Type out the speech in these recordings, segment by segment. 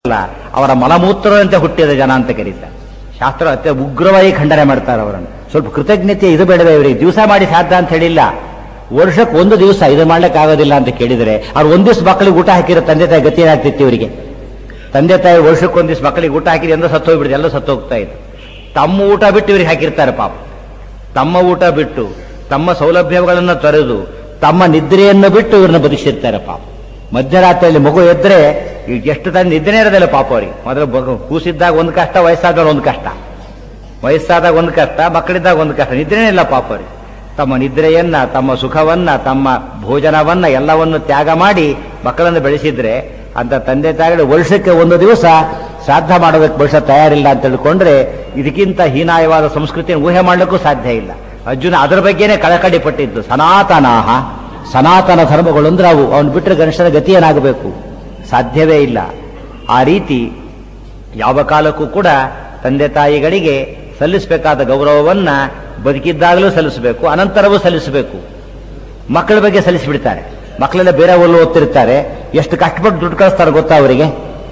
ಅಲ್ಲ ಅವರ ಮಲಮೂತ್ರದಂತೆ ಹುಟ್ಟಿದ ಜನ ಅಂತ ಕರೀತಾರೆ ಶಾಸ್ತ್ರ ಅತ್ಯ ಉಗ್ರವಾಗಿ ಖಂಡನೆ ಮಾಡ್ತಾರೆ ಅವರನ್ನು ಸ್ವಲ್ಪ ಕೃತಜ್ಞತೆ ಇದು ಬೇಡವೇ ಇವರಿಗೆ ದಿವಸ ಮಾಡಿ ಸಾಧ್ಯ ಅಂತ ಹೇಳಿಲ್ಲ ವರ್ಷಕ್ಕೆ ಒಂದು ದಿವಸ ಇದು ಮಾಡ್ಲಿಕ್ಕೆ ಆಗೋದಿಲ್ಲ ಅಂತ ಕೇಳಿದರೆ ಅವ್ರು ಒಂದ್ ದಿವಸ ಮಕ್ಕಳಿಗೆ ಊಟ ಹಾಕಿರೋ ತಂದೆ ತಾಯಿ ಗತಿ ಏನಾಗ್ತಿತ್ತು ಇವರಿಗೆ ತಂದೆ ತಾಯಿ ವರ್ಷಕ್ಕೆ ಒಂದ್ ದಿವಸ ಮಕ್ಕಳಿಗೆ ಊಟ ಹಾಕಿದ್ರೆ ಎಂದ ಸತ್ತು ಹೋಗ್ಬಿಡಿದೆ ಎಲ್ಲ ಸತ್ತು ಹೋಗ್ತಾ ಇತ್ತು ತಮ್ಮ ಊಟ ಬಿಟ್ಟು ಇವ್ರಿಗೆ ಹಾಕಿರ್ತಾರೆ ಪಾಪ ತಮ್ಮ ಊಟ ಬಿಟ್ಟು ತಮ್ಮ ಸೌಲಭ್ಯಗಳನ್ನು ತೊರೆದು ತಮ್ಮ ನಿದ್ರೆಯನ್ನು ಬಿಟ್ಟು ಇವ್ರನ್ನ ಬದುಕಿಸಿರ್ತಾರೆ ಪಾಪ ಮಧ್ಯರಾತ್ರಿಯಲ್ಲಿ ಮಗು ಎದ್ರೆ ಈಗ ಎಷ್ಟು ತಂದು ನಿದ್ರೆನೇ ಇರೋದಿಲ್ಲ ಪಾಪ ಅವರಿಗೆ ಮೊದಲು ಮಗು ಕೂಸಿದ್ದಾಗ ಒಂದು ಕಷ್ಟ ವಯಸ್ಸಾದಾಗ ಒಂದು ಕಷ್ಟ ವಯಸ್ಸಾದಾಗ ಒಂದು ಕಷ್ಟ ಮಕ್ಕಳಿದ್ದಾಗ ಒಂದು ಕಷ್ಟ ನಿದ್ರೆನೇ ಇಲ್ಲ ಪಾಪ ಅವರಿಗೆ ತಮ್ಮ ನಿದ್ರೆಯನ್ನ ತಮ್ಮ ಸುಖವನ್ನ ತಮ್ಮ ಭೋಜನವನ್ನ ಎಲ್ಲವನ್ನು ತ್ಯಾಗ ಮಾಡಿ ಮಕ್ಕಳನ್ನು ಬೆಳೆಸಿದ್ರೆ ಅಂತ ತಂದೆ ತಾಯಿಗಳು ವರ್ಷಕ್ಕೆ ಒಂದು ದಿವಸ ಶ್ರಾದ್ದ ಮಾಡೋದಕ್ಕೆ ಬಹುಶಃ ತಯಾರಿಲ್ಲ ಅಂತ ತಿಳ್ಕೊಂಡ್ರೆ ಇದಕ್ಕಿಂತ ಹೀನಾಯವಾದ ಸಂಸ್ಕೃತಿಯನ್ನು ಊಹೆ ಮಾಡಲಿಕ್ಕೂ ಸಾಧ್ಯ ಇಲ್ಲ ಅರ್ಜುನ ಅದರ ಬಗ್ಗೆನೇ ಕಳಕಳಿ ಪಟ್ಟಿದ್ದು ಸನಾತನಾಹ ಸನಾತನ ಧರ್ಮಗಳು ಅಂದ್ರೆ ಅವು ಅವನು ಬಿಟ್ಟರೆ ಗಣೇಶನ ಗತಿ ಏನಾಗಬೇಕು ಸಾಧ್ಯವೇ ಇಲ್ಲ ಆ ರೀತಿ ಯಾವ ಕಾಲಕ್ಕೂ ಕೂಡ ತಂದೆ ತಾಯಿಗಳಿಗೆ ಸಲ್ಲಿಸಬೇಕಾದ ಗೌರವವನ್ನ ಬದುಕಿದ್ದಾಗಲೂ ಸಲ್ಲಿಸಬೇಕು ಅನಂತರವೂ ಸಲ್ಲಿಸಬೇಕು ಮಕ್ಕಳ ಬಗ್ಗೆ ಸಲ್ಲಿಸಿಬಿಡ್ತಾರೆ ಮಕ್ಕಳೆಲ್ಲ ಬೇರೆ ಊರಲ್ಲಿ ಓದ್ತಿರ್ತಾರೆ ಎಷ್ಟು ಕಷ್ಟಪಟ್ಟು ದುಡ್ಡು ಕಳಿಸ್ತಾರೆ ಗೊತ್ತಾ ಅವರಿಗೆ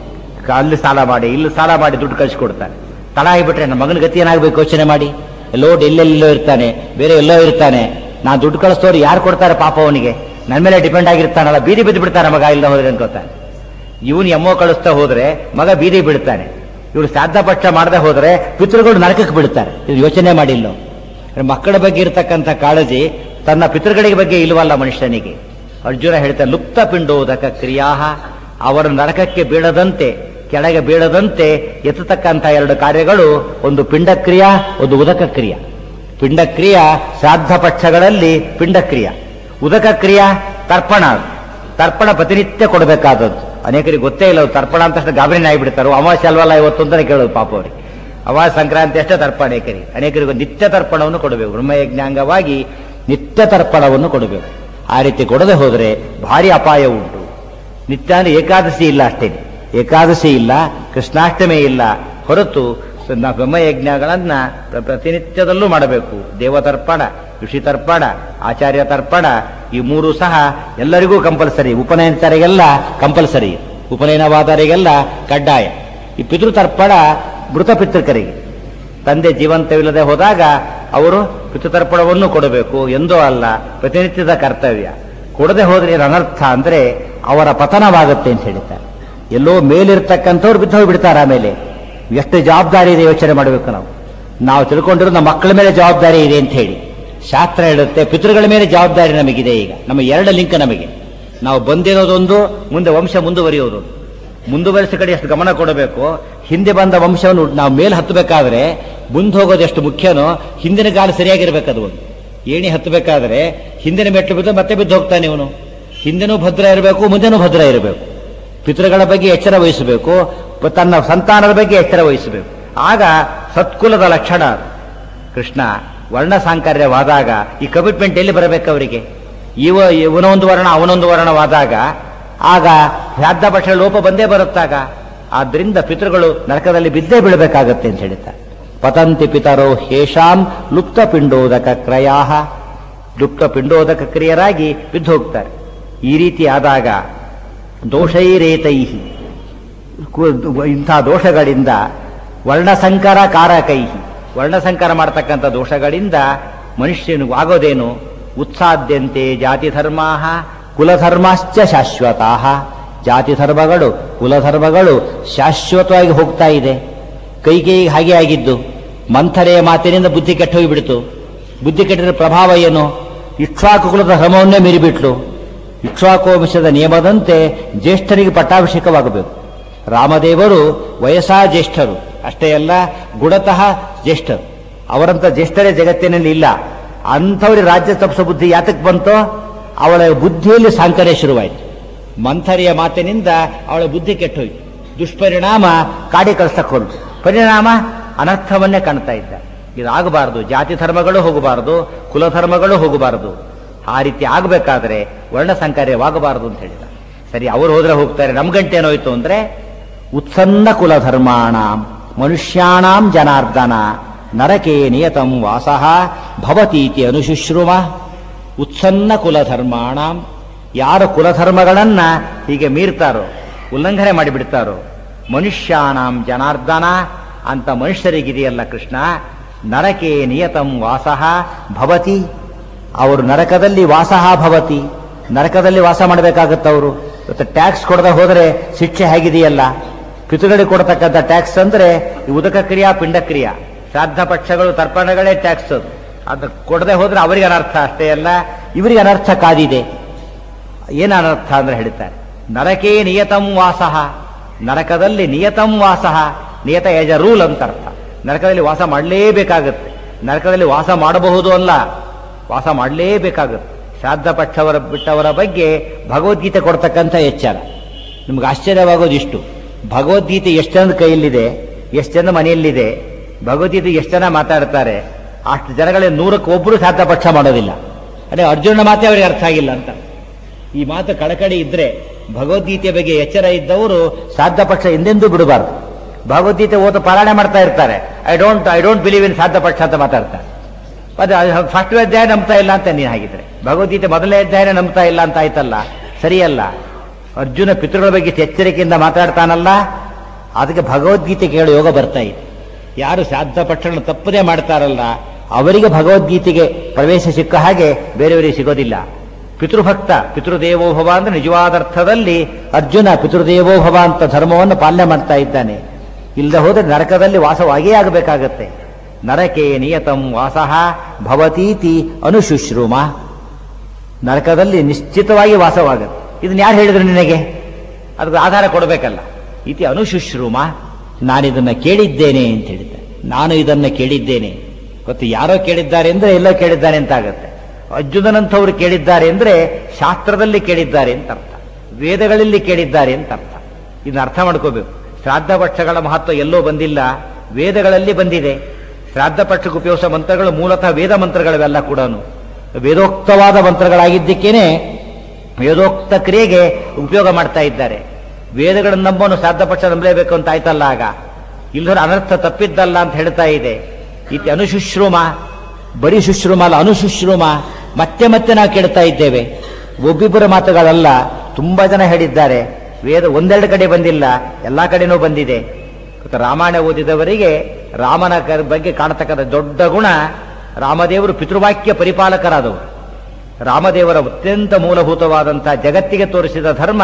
ಅಲ್ಲಿ ಸಾಲ ಮಾಡಿ ಇಲ್ಲಿ ಸಾಲ ಮಾಡಿ ದುಡ್ಡು ಕಳಿಸ್ಕೊಡ್ತಾರೆ ತಡ ಆಗಿಬಿಟ್ರೆ ನನ್ನ ಮಗನ ಗತಿ ಏನಾಗಬೇಕು ಯೋಚನೆ ಮಾಡಿ ಎಲ್ಲೋ ಎಲ್ಲೆಲ್ಲೋ ಇರ್ತಾನೆ ಬೇರೆ ಎಲ್ಲೋ ಇರ್ತಾನೆ ನಾ ದುಡ್ಡು ಕಳಿಸ್ತವ್ರು ಯಾರು ಕೊಡ್ತಾರೆ ಪಾಪ ಅವನಿಗೆ ನನ್ನ ಮೇಲೆ ಡಿಪೆಂಡ್ ಆಗಿರ್ತಾನಲ್ಲ ಬೀದಿ ಬಿದ್ದು ಬಿಡ್ತಾನೆ ಮಗ ಇಲ್ಲ ಹೋದ್ರೆ ಅನ್ಕೋತಾನೆ ಇವನು ಎಮ್ಮೋ ಕಳಿಸ್ತಾ ಹೋದ್ರೆ ಮಗ ಬೀದಿ ಬಿಡ್ತಾನೆ ಇವ್ರು ಶ್ರಾದ್ದ ಪಕ್ಷ ಮಾಡದೆ ಹೋದ್ರೆ ಪಿತೃಗಳು ನರಕಕ್ಕೆ ಬಿಡ್ತಾರೆ ಇದು ಯೋಚನೆ ಮಾಡಿಲ್ಲ ಮಕ್ಕಳ ಬಗ್ಗೆ ಇರತಕ್ಕಂಥ ಕಾಳಜಿ ತನ್ನ ಪಿತೃಗಳಿಗೆ ಬಗ್ಗೆ ಇಲ್ವಲ್ಲ ಮನುಷ್ಯನಿಗೆ ಅರ್ಜುನ ಹೇಳ್ತಾರೆ ಲುಪ್ತ ಪಿಂಡೋದಕ ಕ್ರಿಯಾ ಅವರ ನರಕಕ್ಕೆ ಬೀಳದಂತೆ ಕೆಳಗೆ ಬೀಳದಂತೆ ಎತ್ತತಕ್ಕಂಥ ಎರಡು ಕಾರ್ಯಗಳು ಒಂದು ಪಿಂಡಕ್ರಿಯಾ ಒಂದು ಉದಕ ಕ್ರಿಯಾ ಪಿಂಡಕ್ರಿಯಾ ಶ್ರಾದ್ದ ಪಕ್ಷಗಳಲ್ಲಿ ಪಿಂಡಕ್ರಿಯಾ ಉದಕ ಕ್ರಿಯಾ ತರ್ಪಣ ತರ್ಪಣ ಪ್ರತಿನಿತ್ಯ ಕೊಡಬೇಕಾದದ್ದು ಅನೇಕರಿಗೆ ಗೊತ್ತೇ ಇಲ್ಲ ಅದು ತರ್ಪಣ ಅಂತ ಅಷ್ಟು ಗಾಬರಿನೇ ಆಗಿಬಿಡ್ತಾರೆ ಅಮಾವಾಸ್ಯ ಅಲ್ವಲ್ಲ ಇವತ್ತು ಅಂತಾನೆ ಕೇಳೋದು ಪಾಪ ಅವ್ರಿಗೆ ಅಮಾವಾಸ್ಯ ಸಂಕ್ರಾಂತಿ ಅಷ್ಟೇ ತರ್ಪಣ ಅನೇಕರಿಗೆ ಅನೇಕರಿಗೆ ನಿತ್ಯ ತರ್ಪಣವನ್ನು ಕೊಡಬೇಕು ಬ್ರಹ್ಮಯಜ್ಞಾಂಗವಾಗಿ ನಿತ್ಯ ತರ್ಪಣವನ್ನು ಕೊಡಬೇಕು ಆ ರೀತಿ ಕೊಡದೆ ಹೋದರೆ ಭಾರಿ ಅಪಾಯ ಉಂಟು ನಿತ್ಯ ಅಂದ್ರೆ ಏಕಾದಶಿ ಇಲ್ಲ ಅಷ್ಟೇ ಏಕಾದಶಿ ಇಲ್ಲ ಕೃಷ್ಣಾಷ್ಟಮಿ ಇಲ್ಲ ಹೊರತು ನ- ಬ್ರಹ್ಮಯಜ್ಞಗಳನ್ನ ಪ್ರ- ಪ್ರತಿನಿತ್ಯದಲ್ಲೂ ಮಾಡಬೇಕು ದೇವತರ್ಪಣ ಋಷಿ ತರ್ಪಣ ಆಚಾರ್ಯ ತರ್ಪಣ ಈ ಮೂರು ಸಹ ಎಲ್ಲರಿಗೂ ಕಂಪಲ್ಸರಿ ಉಪನಯನತರಿಗೆಲ್ಲ ಕಂಪಲ್ಸರಿ ಉಪನಯನವಾದರಿಗೆಲ್ಲ ಕಡ್ಡಾಯ ಈ ಪಿತೃತರ್ಪಣ ಮೃತ ಪಿತೃಕರಿಗೆ ತಂದೆ ಜೀವಂತವಿಲ್ಲದೆ ಹೋದಾಗ ಅವರು ಪಿತೃತರ್ಪಣವನ್ನು ಕೊಡಬೇಕು ಎಂದೋ ಅಲ್ಲ ಪ್ರತಿನಿತ್ಯದ ಕರ್ತವ್ಯ ಕೊಡದೆ ಹೋದ್ರೆ ಏನು ಅನರ್ಥ ಅಂದ್ರೆ ಅವರ ಪತನವಾಗುತ್ತೆ ಅಂತ ಹೇಳ್ತಾರೆ ಎಲ್ಲೋ ಮೇಲಿರ್ತಕ್ಕಂಥವ್ರು ಬಿದ್ದು ಹೋಗ್ಬಿಡ್ತಾರೆ ಆಮೇಲೆ ಎಷ್ಟು ಜವಾಬ್ದಾರಿ ಇದೆ ಯೋಚನೆ ಮಾಡಬೇಕು ನಾವು ನಾವು ತಿಳ್ಕೊಂಡಿರೋ ನಮ್ಮ ಮಕ್ಕಳ ಮೇಲೆ ಜವಾಬ್ದಾರಿ ಇದೆ ಅಂತ ಹೇಳಿ ಶಾಸ್ತ್ರ ಹೇಳುತ್ತೆ ಪಿತೃಗಳ ಮೇಲೆ ಜವಾಬ್ದಾರಿ ನಮಗಿದೆ ಈಗ ನಮ್ಮ ಎರಡು ಲಿಂಕ್ ನಮಗೆ ನಾವು ಬಂದಿರೋದೊಂದು ಮುಂದೆ ವಂಶ ಮುಂದುವರಿಯೋದು ಮುಂದುವರಿಸ ಕಡೆ ಎಷ್ಟು ಗಮನ ಕೊಡಬೇಕು ಹಿಂದೆ ಬಂದ ವಂಶವನ್ನು ನಾವು ಮೇಲೆ ಹತ್ತಬೇಕಾದ್ರೆ ಮುಂದೆ ಹೋಗೋದು ಎಷ್ಟು ಮುಖ್ಯನೋ ಹಿಂದಿನ ಕಾಲ ಸರಿಯಾಗಿರ್ಬೇಕು ಅದು ಒಂದು ಏಣಿ ಹತ್ತಬೇಕಾದ್ರೆ ಹಿಂದಿನ ಮೆಟ್ಟು ಬಿದ್ದು ಮತ್ತೆ ಬಿದ್ದು ಹೋಗ್ತಾನೆ ಇವನು ಹಿಂದೆನೂ ಭದ್ರ ಇರಬೇಕು ಮುಂದೆನೂ ಭದ್ರ ಇರಬೇಕು ಪಿತೃಗಳ ಬಗ್ಗೆ ಎಚ್ಚರ ವಹಿಸಬೇಕು ಪ- ತನ್ನ ಸಂತಾನದ ಬಗ್ಗೆ ಎಚ್ಚರ ವಹಿಸಬೇಕು ಆಗ ಸತ್ಕುಲದ ಲಕ್ಷಣ ಅದು. ಕೃಷ್ಣ ವರ್ಣ ಸಾಂಕರ್ಯವಾದಾಗ ಈ ಕಮಿಟ್ಮೆಂಟ್ ಎಲ್ಲಿ ಬರಬೇಕು ಅವರಿಗೆ ಇವ ಇವನೊಂದು ವರ್ಣ ಅವನೊಂದು ವರ್ಣವಾದಾಗ ಆಗ ಶ್ರಾದ್ದ ಲೋಪ ಬಂದೇ ಬರುತ್ತಾಗ ಆದ್ರಿಂದ ಪಿತೃಗಳು ನರಕದಲ್ಲಿ ಬಿದ್ದೇ ಬೀಳಬೇಕಾಗತ್ತೆ ಅಂತ ಹೇಳ್ತಾರೆ ಪತಂತಿ ಪಿತರೋ ಹೇಷಾಂ ಲುಪ್ತ ಪಿಂಡೋದಕ ಕ್ರಯಾ ಲುಪ್ತ ಪಿಂಡೋದಕ ಕ್ರಿಯರಾಗಿ ಬಿದ್ದು ಹೋಗ್ತಾರೆ ಈ ರೀತಿ ಆದಾಗ ದೋಷೈರೇತೈ ಇಂಥ ದೋಷಗಳಿಂದ ವರ್ಣಸಂಕರ ಕಾರಕೈ ವರ್ಣಸಂಕರ ಮಾಡತಕ್ಕಂಥ ದೋಷಗಳಿಂದ ಮನುಷ್ಯನಿಗೂ ಆಗೋದೇನು ಉತ್ಸಾದ್ಯಂತೆ ಜಾತಿ ಧರ್ಮಾ ಕುಲಧರ್ಮಾಶ್ಚ ಶಾಶ್ವತಾ ಜಾತಿ ಧರ್ಮಗಳು ಕುಲಧರ್ಮಗಳು ಶಾಶ್ವತವಾಗಿ ಹೋಗ್ತಾ ಇದೆ ಕೈಕೇಯಿಗೆ ಹಾಗೆ ಆಗಿದ್ದು ಮಂಥರೆಯ ಮಾತಿನಿಂದ ಬುದ್ಧಿ ಕೆಟ್ಟ ಹೋಗಿಬಿಡ್ತು ಬುದ್ಧಿ ಕೆಟ್ಟಿದ ಪ್ರಭಾವ ಏನು ಇಕ್ಷ್ವಾಕು ಕುಲದ ಧರ್ಮವನ್ನೇ ಮೀರಿಬಿಟ್ಲು ಇಕ್ಷ್ವಾಕು ವಂಶದ ನಿಯಮದಂತೆ ಜ್ಯೇಷ್ಠರಿಗೆ ಪಟ್ಟಾಭಿಷೇಕವಾಗಬೇಕು ರಾಮದೇವರು ವಯಸ್ಸಾ ಜ್ಯೇಷ್ಠರು ಅಷ್ಟೇ ಅಲ್ಲ ಗುಣತಃ ಜ್ಯೇಷ್ಠರು ಅವರಂತ ಜ್ಯೇಷ್ಠರೇ ಜಗತ್ತಿನಲ್ಲಿ ಇಲ್ಲ ಅಂಥವ್ರಿಗೆ ರಾಜ್ಯ ತಪ್ಪಿಸೋ ಬುದ್ಧಿ ಯಾತಕ್ಕೆ ಬಂತೋ ಅವಳ ಬುದ್ಧಿಯಲ್ಲಿ ಸಾಂಕರ್ಯ ಶುರುವಾಯಿತು ಮಂಥರಿಯ ಮಾತಿನಿಂದ ಅವಳ ಬುದ್ಧಿ ಕೆಟ್ಟೋಯ್ತು ದುಷ್ಪರಿಣಾಮ ಕಾಡಿ ಕಳಿಸ್ತಕ್ಕೆ ಹೊರಟು ಪರಿಣಾಮ ಅನರ್ಥವನ್ನೇ ಕಾಣ್ತಾ ಇದ್ದ ಇದಾಗಬಾರದು ಜಾತಿ ಧರ್ಮಗಳು ಹೋಗಬಾರದು ಕುಲಧರ್ಮಗಳು ಹೋಗಬಾರದು ಆ ರೀತಿ ಆಗಬೇಕಾದ್ರೆ ವರ್ಣ ಸಂಕರ್ಯವಾಗಬಾರದು ಅಂತ ಹೇಳಿದ ಸರಿ ಅವರು ಹೋದ್ರೆ ಹೋಗ್ತಾರೆ ನಮ್ ಗಂಟೆ ಏನೋಯ್ತು ಅಂದ್ರೆ ಉತ್ಸನ್ನ ಕುಲಧರ್ಮಾಣಾಂ ಮನುಷ್ಯಾಣಾಂ ಜನಾರ್ದನ ನರಕೆ ನಿಯತಂ ವಾಸಃ ಭವತೀತಿ ಅನುಶುಶ್ರುಮ ಉತ್ಸನ್ನ ಕುಲಧರ್ಮಾಣಾಂ ಯಾರು ಕುಲಧರ್ಮಗಳನ್ನ ಹೀಗೆ ಮೀರ್ತಾರೋ ಉಲ್ಲಂಘನೆ ಮಾಡಿಬಿಡ್ತಾರೋ ಮನುಷ್ಯಾಣಂ ಜನಾರ್ದನ ಅಂತ ಮನುಷ್ಯರಿಗಿದೆಯಲ್ಲ ಕೃಷ್ಣ ನರಕೆ ನಿಯತಂ ವಾಸಃ ಭವತಿ ಅವರು ನರಕದಲ್ಲಿ ವಾಸಃ ಭವತಿ ನರಕದಲ್ಲಿ ವಾಸ ಮಾಡಬೇಕಾಗತ್ತವರು ಇವತ್ತು ಟ್ಯಾಕ್ಸ್ ಕೊಡದೆ ಹೋದರೆ ಶಿಕ್ಷೆ ಹೇಗಿದೆಯಲ್ಲ ಪಿತೃಗಳಿಗೆ ಕೊಡತಕ್ಕಂಥ ಟ್ಯಾಕ್ಸ್ ಅಂದ್ರೆ ಈ ಉದಕ ಕ್ರಿಯಾ ಪಿಂಡ ಕ್ರಿಯಾ ಶ್ರಾದ್ದ ಪಕ್ಷಗಳು ತರ್ಪಣಗಳೇ ಟ್ಯಾಕ್ಸ್ ಅದು ಅದು ಕೊಡದೆ ಹೋದ್ರೆ ಅವರಿಗೆ ಅನರ್ಥ ಅಷ್ಟೇ ಅಲ್ಲ ಇವರಿಗೆ ಅನರ್ಥ ಕಾದಿದೆ ಏನು ಅನರ್ಥ ಅಂದ್ರೆ ಹೇಳ್ತಾರೆ ನರಕೇ ನಿಯತಂ ವಾಸಃ ನರಕದಲ್ಲಿ ನಿಯತಂ ವಾಸಃ ನಿಯತ ಎಜ ರೂಲ್ ಅಂತ ಅರ್ಥ ನರಕದಲ್ಲಿ ವಾಸ ಮಾಡಲೇಬೇಕಾಗುತ್ತೆ ನರಕದಲ್ಲಿ ವಾಸ ಮಾಡಬಹುದು ಅಲ್ಲ ವಾಸ ಮಾಡಲೇಬೇಕಾಗುತ್ತೆ ಶ್ರಾದ್ದ ಪಕ್ಷವರ ಬಿಟ್ಟವರ ಬಗ್ಗೆ ಭಗವದ್ಗೀತೆ ಕೊಡ್ತಕ್ಕಂಥ ಎಚ್ಚರ ನಿಮ್ಗೆ ಆಶ್ಚರ್ಯವಾಗೋದು ಇಷ್ಟು ಭಗವದ್ಗೀತೆ ಎಷ್ಟು ಜನದ ಕೈಯಲ್ಲಿದೆ ಎಷ್ಟು ಜನ ಮನೆಯಲ್ಲಿದೆ ಭಗವದ್ಗೀತೆ ಎಷ್ಟು ಜನ ಮಾತಾಡ್ತಾರೆ ಅಷ್ಟು ಜನಗಳಲ್ಲಿ ನೂರಕ್ಕೆ ಒಬ್ಬರು ಶ್ರಾದ್ದ ಪಕ್ಷ ಮಾಡೋದಿಲ್ಲ ಅದೇ ಅರ್ಜುನ ಮಾತೇ ಅವರಿಗೆ ಅರ್ಥ ಆಗಿಲ್ಲ ಅಂತ ಈ ಮಾತು ಕಳಕಳಿ ಇದ್ರೆ ಭಗವದ್ಗೀತೆ ಬಗ್ಗೆ ಎಚ್ಚರ ಇದ್ದವರು ಶ್ರಾದ್ದ ಪಕ್ಷ ಎಂದೆಂದೂ ಬಿಡಬಾರ್ದು ಭಗವದ್ಗೀತೆ ಓದ ಪಾರಾಯಣ ಮಾಡ್ತಾ ಇರ್ತಾರೆ I don't I don't believe in Shraddha Paksha ಅಂತ ಮಾತಾಡ್ತಾರೆ ಮತ್ತೆ ಫಸ್ಟ್ ಅಧ್ಯಾಯ ನಂಬ್ತಾ ಇಲ್ಲ ಅಂತ ನೀನು ಹಾಗಿದ್ರೆ ಭಗವದ್ಗೀತೆ ಮೊದಲನೇ ಅಧ್ಯಾಯನೇ ನಂಬ್ತಾ ಇಲ್ಲ ಅಂತ ಆಯ್ತಲ್ಲ ಸರಿಯಲ್ಲ ಅರ್ಜುನ ಪಿತೃಗಳ ಬಗ್ಗೆ ಎಚ್ಚರಿಕೆಯಿಂದ ಮಾತಾಡ್ತಾನಲ್ಲ ಅದಕ್ಕೆ ಭಗವದ್ಗೀತೆ ಕೇಳೋ ಯೋಗ ಬರ್ತಾ ಇದೆ ಯಾರು ಶ್ರಾದ್ದ ಪಕ್ಷಗಳನ್ನು ತಪ್ಪದೇ ಮಾಡ್ತಾರಲ್ಲ ಅವರಿಗೆ ಭಗವದ್ಗೀತೆಗೆ ಪ್ರವೇಶ ಸಿಕ್ಕ ಹಾಗೆ ಬೇರೆಯವರಿಗೆ ಸಿಗೋದಿಲ್ಲ ಪಿತೃಭಕ್ತ ಪಿತೃದೇವೋಭವ ಅಂದ್ರೆ ನಿಜವಾದ ಅರ್ಥದಲ್ಲಿ ಅರ್ಜುನ ಪಿತೃದೇವೋಭವ ಅಂತ ಧರ್ಮವನ್ನು ಪಾಲನೆ ಮಾಡ್ತಾ ಇದ್ದಾನೆ ಇಲ್ಲದೆ ಹೋದ್ರೆ ನರಕದಲ್ಲಿ ವಾಸವಾಗಿಯೇ ಆಗಬೇಕಾಗತ್ತೆ ನರಕೆ ನಿಯತಂ ವಾಸಃ ಭವತೀತಿ ಅನುಶುಶ್ರೂಮ ನರಕದಲ್ಲಿ ನಿಶ್ಚಿತವಾಗಿ ವಾಸವಾಗುತ್ತೆ ಇದನ್ನ ಯಾರು ಹೇಳಿದ್ರು ನಿನಗೆ ಅದಕ್ಕೆ ಆಧಾರ ಕೊಡಬೇಕಲ್ಲ ಇತಿ ಅನುಶುಶ್ರೂಮ ನಾನಿದನ್ನ ಕೇಳಿದ್ದೇನೆ ಅಂತ ಹೇಳಿದ್ದೆ ನಾನು ಇದನ್ನ ಕೇಳಿದ್ದೇನೆ ಗೊತ್ತು ಯಾರೋ ಕೇಳಿದ್ದಾರೆ ಅಂದ್ರೆ ಎಲ್ಲೋ ಕೇಳಿದ್ದಾರೆ ಅಂತ ಆಗುತ್ತೆ ಅರ್ಜುನನಂಥವ್ರು ಕೇಳಿದ್ದಾರೆ ಅಂದ್ರೆ ಶಾಸ್ತ್ರದಲ್ಲಿ ಕೇಳಿದ್ದಾರೆ ಅಂತ ಅರ್ಥ ವೇದಗಳಲ್ಲಿ ಕೇಳಿದ್ದಾರೆ ಅಂತ ಅರ್ಥ ಇದನ್ನ ಅರ್ಥ ಮಾಡ್ಕೋಬೇಕು ಶ್ರಾದ್ದ ಪಕ್ಷಗಳ ಮಹತ್ವ ಎಲ್ಲೋ ಬಂದಿಲ್ಲ ವೇದಗಳಲ್ಲಿ ಬಂದಿದೆ ಶ್ರಾದ್ದ ಪಕ್ಷಕ್ಕೆ ಉಪಯೋಗಿಸುವ ಮಂತ್ರಗಳು ಮೂಲತಃ ವೇದ ಮಂತ್ರಗಳಿವೆಲ್ಲ ಕೂಡ ವೇದೋಕ್ತವಾದ ಮಂತ್ರಗಳಾಗಿದ್ದಕ್ಕೇನೆ ವೇದೋಕ್ತ ಕ್ರಿಯೆಗೆ ಉಪಯೋಗ ಮಾಡ್ತಾ ಇದ್ದಾರೆ ವೇದಗಳನ್ನು ನಂಬೋನು ಶ್ರಾದ್ದ ಪಕ್ಷ ನಂಬಲೇಬೇಕು ಅಂತ ಆಯ್ತಲ್ಲ ಆಗ ಇಲ್ಲದ್ರೆ ಅನರ್ಥ ತಪ್ಪಿದ್ದಲ್ಲ ಅಂತ ಹೇಳ್ತಾ ಇದೆ ಇತಿ ಅನುಶುಶ್ರೂಮ ಬರೀ ಶುಶ್ರೂಮ ಅಲ್ಲ ಅನುಶುಶ್ರೂಮ ಮತ್ತೆ ಮತ್ತೆ ನಾವು ಕೇಳ್ತಾ ಇದ್ದೇವೆ ಒಬ್ಬಿಬ್ಬರ ಮಾತುಗಳಲ್ಲ ತುಂಬಾ ಜನ ಹೇಳಿದ್ದಾರೆ ವೇದ ಒಂದೆರಡು ಕಡೆ ಬಂದಿಲ್ಲ ಎಲ್ಲಾ ಕಡೆನೂ ಬಂದಿದೆ ಇವತ್ತು ರಾಮಾಯಣ ಓದಿದವರಿಗೆ ರಾಮನ ಕ- ಬಗ್ಗೆ ಕಾಣತಕ್ಕಂಥ ದೊಡ್ಡ ಗುಣ ರಾಮದೇವರು ಪಿತೃವಾಕ್ಯ ಪರಿಪಾಲಕರಾದವರು ರಾಮದೇವರ ಅತ್ಯಂತ ಮೂಲಭೂತವಾದಂತಹ ಜಗತ್ತಿಗೆ ತೋರಿಸಿದ ಧರ್ಮ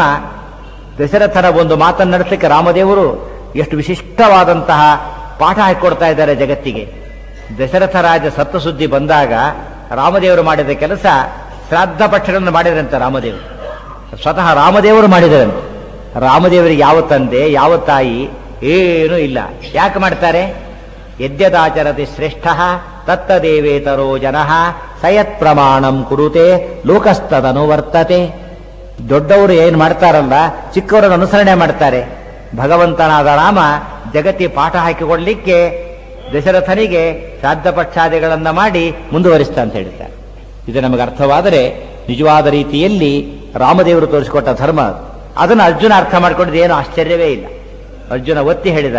ದಶರಥನ ಒಂದು ಮಾತನ್ನು ನಡೆಸಲಿಕ್ಕೆ ರಾಮದೇವರು ಎಷ್ಟು ವಿಶಿಷ್ಟವಾದಂತಹ ಪಾಠ ಹಾಕಿಕೊಡ್ತಾ ಇದ್ದಾರೆ ಜಗತ್ತಿಗೆ ದಶರಥ ರಾಜ ಸತ್ತ ಸುದ್ದಿ ಬಂದಾಗ ರಾಮದೇವರು ಮಾಡಿದ ಕೆಲಸ ಶ್ರಾದ್ದ ಪಕ್ಷಗಳನ್ನು ಮಾಡಿದ್ರಂತೆ ರಾಮದೇವರು ಸ್ವತಃ ರಾಮದೇವರು ಮಾಡಿದರಂತೆ ರಾಮದೇವರಿಗೆ ಯಾವ ತಂದೆ ಯಾವ ತಾಯಿ ಏನೂ ಇಲ್ಲ ಯಾಕೆ ಮಾಡ್ತಾರೆ ಯದ್ಯದಾಚರತಿ ಶ್ರೇಷ್ಠ ತತ್ತದೇವೇತರೋ ಜನಃ ಸಯತ್ ಪ್ರಮಾಣಂ ಕುರುತೆ ಲೋಕಸ್ತದನು ವರ್ತತೆ ದೊಡ್ಡವರು ಏನ್ ಮಾಡ್ತಾರಲ್ಲ ಚಿಕ್ಕವರನ್ನು ಅನುಸರಣೆ ಮಾಡ್ತಾರೆ ಭಗವಂತನಾದ ರಾಮ ಜಗತ್ತಿ ಪಾಠ ಹಾಕಿಕೊಡ್ಲಿಕ್ಕೆ ದಶರಥನಿಗೆ ಶ್ರಾದ್ದ ಪಕ್ಷಾದಿಗಳನ್ನ ಮಾಡಿ ಮುಂದುವರಿಸ್ತಾ ಅಂತ ಹೇಳ್ತಾರೆ ಇದು ನಮಗೆ ಅರ್ಥವಾದರೆ ನಿಜವಾದ ರೀತಿಯಲ್ಲಿ ರಾಮದೇವರು ತೋರಿಸಿಕೊಟ್ಟ ಧರ್ಮ ಅದು. ಅದನ್ನು ಅರ್ಜುನ ಅರ್ಥ ಮಾಡಿಕೊಂಡಿದ್ದು ಏನು ಆಶ್ಚರ್ಯವೇ ಇಲ್ಲ ಅರ್ಜುನ ಒತ್ತಿ ಹೇಳಿದ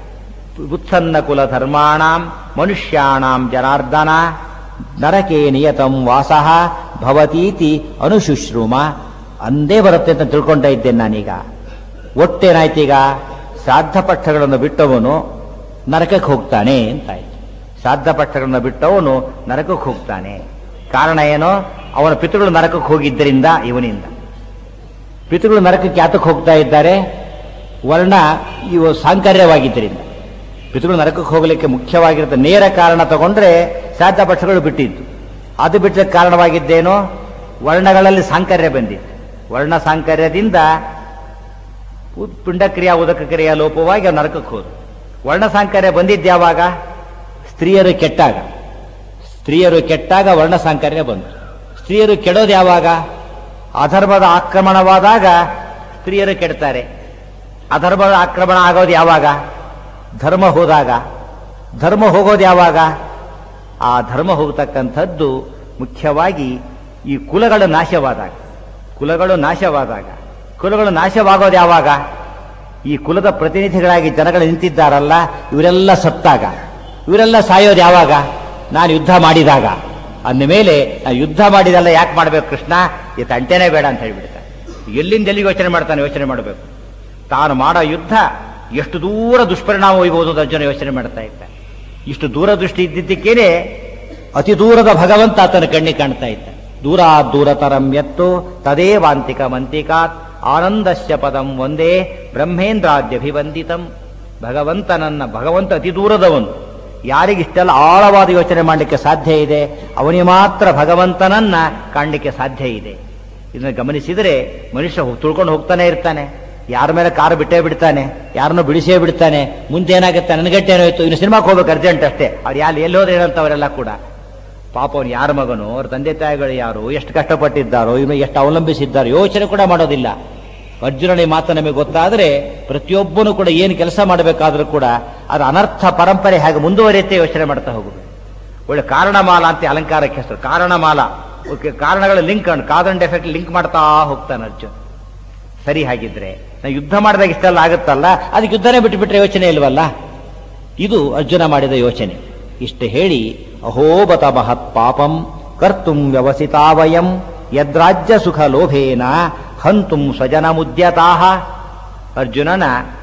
ಉತ್ಸನ್ನ ಕುಲ ಧರ್ಮಾಣಾಂ ಮನುಷ್ಯಾಣಾಂ ಜನಾರ್ದನ ನರಕೆ ನಿಯತಂ ವಾಸಃ ಭವತೀತಿ ಅನುಶುಶ್ರೂಮ ಅಂದೇ ಬರುತ್ತೆ ಅಂತ ತಿಳ್ಕೊಂಡ ಇದ್ದೇನೆ ನಾನೀಗ ಒಟ್ಟೇನಾಯ್ತೀಗ ಶ್ರಾದ್ದ ಪಕ್ಷಗಳನ್ನು ಬಿಟ್ಟವನು ನರಕಕ್ಕೆ ಹೋಗ್ತಾನೆ ಅಂತಾಯ್ತು ಶ್ರಾದ್ದ ಪಕ್ಷಗಳನ್ನು ಬಿಟ್ಟವನು ನರಕಕ್ಕೆ ಹೋಗ್ತಾನೆ ಕಾರಣ ಏನೋ ಅವನ ಪಿತೃಗಳು ನರಕಕ್ಕೆ ಹೋಗಿದ್ದರಿಂದ ಇವನಿಂದ ಪಿತೃಗಳು ನರಕಕ್ಕೆ ಯಾತಕ್ಕೆ ಹೋಗ್ತಾ ಇದ್ದಾರೆ ವರ್ಣ ಇವು ಸಾಂಕರ್ಯವಾಗಿದ್ದರಿಂದ ಪಿತೃಗಳು ನರಕಕ್ಕೆ ಹೋಗಲಿಕ್ಕೆ ಮುಖ್ಯವಾಗಿರುತ್ತೆ ನೇರ ಕಾರಣ ತಗೊಂಡ್ರೆ ಶ್ರಾದ್ದ ಪಕ್ಷಗಳು ಬಿಟ್ಟಿದ್ದು ಅದು ಬಿಟ್ಟ ಕಾರಣವಾಗಿದ್ದೇನೋ ವರ್ಣಗಳಲ್ಲಿ ಸಾಂಕರ್ಯ ಬಂದಿತ್ತು ವರ್ಣ ಸಾಂಕರ್ಯದಿಂದ ಉ- ಪಿಂಡಕ್ರಿಯಾ ಉದಕ ಕ್ರಿಯಾ ಲೋಪವಾಗಿ ಅವ್ರು ನರಕಕ್ಕೆ ಹೋದ್ರು ವರ್ಣ ಸಾಂಕರ್ಯ ಬಂದಿದ್ದು ಯಾವಾಗ ಸ್ತ್ರೀಯರು ಕೆಟ್ಟಾಗ ಸ್ತ್ರೀಯರು ಕೆಟ್ಟಾಗ ವರ್ಣ ಸಾಂಕರ್ಯ ಬಂತು ಸ್ತ್ರೀಯರು ಕೆಡೋದು ಯಾವಾಗ ಅಧರ್ಮದ ಆಕ್ರಮಣವಾದಾಗ ಸ್ತ್ರೀಯರು ಕೆಡ್ತಾರೆ ಅಧರ್ಮದ ಆಕ್ರಮಣ ಆಗೋದು ಯಾವಾಗ ಧರ್ಮ ಹೋದಾಗ ಧರ್ಮ ಹೋಗೋದು ಯಾವಾಗ ಆ ಧರ್ಮ ಹೋಗ್ತಕ್ಕಂಥದ್ದು ಮುಖ್ಯವಾಗಿ ಈ ಕುಲಗಳು ನಾಶವಾದಾಗ ಕುಲಗಳು ನಾಶವಾದಾಗ ಕುಲಗಳು ನಾಶವಾಗೋದು ಯಾವಾಗ ಈ ಕುಲದ ಪ್ರತಿನಿಧಿಗಳಾಗಿ ಜನಗಳು ನಿಂತಿದ್ದಾರಲ್ಲ ಇವರೆಲ್ಲ ಸತ್ತಾಗ ಇವರೆಲ್ಲ ಸಾಯೋದು ಯಾವಾಗ ನಾನು ಯುದ್ಧ ಮಾಡಿದಾಗ ಅಂದ ಮೇಲೆ ನಾನು ಯುದ್ಧ ಮಾಡಿದಲ್ಲ ಯಾಕೆ ಮಾಡಬೇಕು ಕೃಷ್ಣ ಈ ತಂಟೆನೇ ಬೇಡ ಅಂತ ಹೇಳ್ಬಿಡ್ತಾನೆ ಎಲ್ಲಿಂದ ಎಲ್ಲಿಗೆ ಯೋಚನೆ ಮಾಡ್ತಾನೆ ಯೋಚನೆ ಮಾಡಬೇಕು ತಾನು ಮಾಡೋ ಯುದ್ಧ ಎಷ್ಟು ದೂರ ದುಷ್ಪರಿಣಾಮ ಒಯ್ಬಹುದು ಅಂತ ಅರ್ಜುನ ಯೋಚನೆ ಮಾಡ್ತಾ ಇದ್ದ ಇಷ್ಟು ದೂರದೃಷ್ಟಿ ಇದ್ದಿದ್ದಕ್ಕೇನೆ ಅತಿ ದೂರದ ಭಗವಂತ ಆತನ ಕಣ್ಣಿಗೆ ಕಾಣ್ತಾ ಇದ್ದ ದೂರ ದೂರತರಂ ಎತ್ತು ತದೇ ವಾಂತಿಕ ಮಂತಿಕಾತ್ ಆನಂದಸ್ಯ ಪದಂ ಒಂದೇ ಬ್ರಹ್ಮೇಂದ್ರಾದ್ಯಭಿವಂದಿತಂ ಭಗವಂತನನ್ನ ಭಗವಂತ ಅತಿ ದೂರದವನು ಯಾರಿಗಿಷ್ಟೆಲ್ಲ ಆಳವಾದ ಯೋಚನೆ ಮಾಡಲಿಕ್ಕೆ ಸಾಧ್ಯ ಇದೆ ಅವನಿಗೆ ಮಾತ್ರ ಭಗವಂತನನ್ನ ಕಾಣಲಿಕ್ಕೆ ಸಾಧ್ಯ ಇದೆ ಇದನ್ನು ಗಮನಿಸಿದರೆ ಮನುಷ್ಯ ಹೋಗ್- ತುಳ್ಕೊಂಡು ಹೋಗ್ತಾನೆ ಇರ್ತಾನೆ ಯಾರ ಮೇಲೆ ಕಾರು ಬಿಟ್ಟೇ ಬಿಡ್ತಾನೆ ಯಾರನ್ನೋ ಬಿಡಿಸೇ ಬಿಡ್ತಾನೆ ಮುಂದೆ ಏನಾಗುತ್ತೆ ನನಗಟ್ಟೆ ಏನಾಯ್ತು ಇನ್ನು ಸಿನಿಮಾಕ್ಕೆ ಹೋಗ್ಬೇಕು ಅರ್ಜೆಂಟ್ ಅಷ್ಟೇ ಅವ್ರು ಯಾರು ಎಲ್ಲಿ ಹೋದ್ರೆ ಏನಂತವರೆಲ್ಲ ಕೂಡ ಪಾಪ ಅವ್ನು ಯಾರ ಮಗನು ಅವ್ರ ತಂದೆ ತಾಯಿಗಳು ಯಾರು ಎಷ್ಟು ಕಷ್ಟಪಟ್ಟಿದ್ದಾರೋ ಇವನು ಎಷ್ಟು ಅವಲಂಬಿಸಿದ್ದಾರೋ ಯೋಚನೆ ಕೂಡ ಮಾಡೋದಿಲ್ಲ ಅರ್ಜುನನ ಈ ಮಾತು ನಮಗೆ ಗೊತ್ತಾದರೆ ಪ್ರತಿಯೊಬ್ಬನು ಕೂಡ ಏನು ಕೆಲಸ ಮಾಡಬೇಕಾದ್ರೂ ಕೂಡ ಅದು ಅನರ್ಥ ಪರಂಪರೆ ಹಾಗೆ ಮುಂದುವರಿಯುತ್ತೆ ಯೋಚನೆ ಮಾಡ್ತಾ ಹೋಗುದು ಒಳ್ಳೆ ಕಾರಣಮಾಲ ಅಂತ ಅಲಂಕಾರಕ್ಕೆ ಹೆಸರು ಕಾರಣಮಾಲ ಓಕೆ ಕಾರಣಗಳ link cause and effect link ಮಾಡ್ತಾ ಹೋಗ್ತಾನೆ ಅರ್ಜುನ್ ಸರಿ ಹಾಗಿದ್ರೆ ನಾವು ಯುದ್ಧ ಮಾಡಿದಾಗ ಇಷ್ಟೆಲ್ಲ ಆಗುತ್ತಲ್ಲ ಅದಕ್ಕೆ ಯುದ್ಧನೇ ಬಿಟ್ಟುಬಿಟ್ರೆ ಯೋಚನೆ ಇಲ್ವಲ್ಲ ಇದು ಅರ್ಜುನ ಮಾಡಿದ ಯೋಚನೆ ಇಷ್ಟು ಹೇಳಿ ಅಹೋಬತ ಮಹತ್ ಪಾಪಂ ಕರ್ತುಂ ವ್ಯವಸಿತಾವಯಂ ಯದ್ರಾಜ್ಯ ಸುಖ ಲೋಭೇನ ಹಂತುಂ ಸ್ವಜನ ಮುದ್ಯತಾಹ ಅರ್ಜುನನ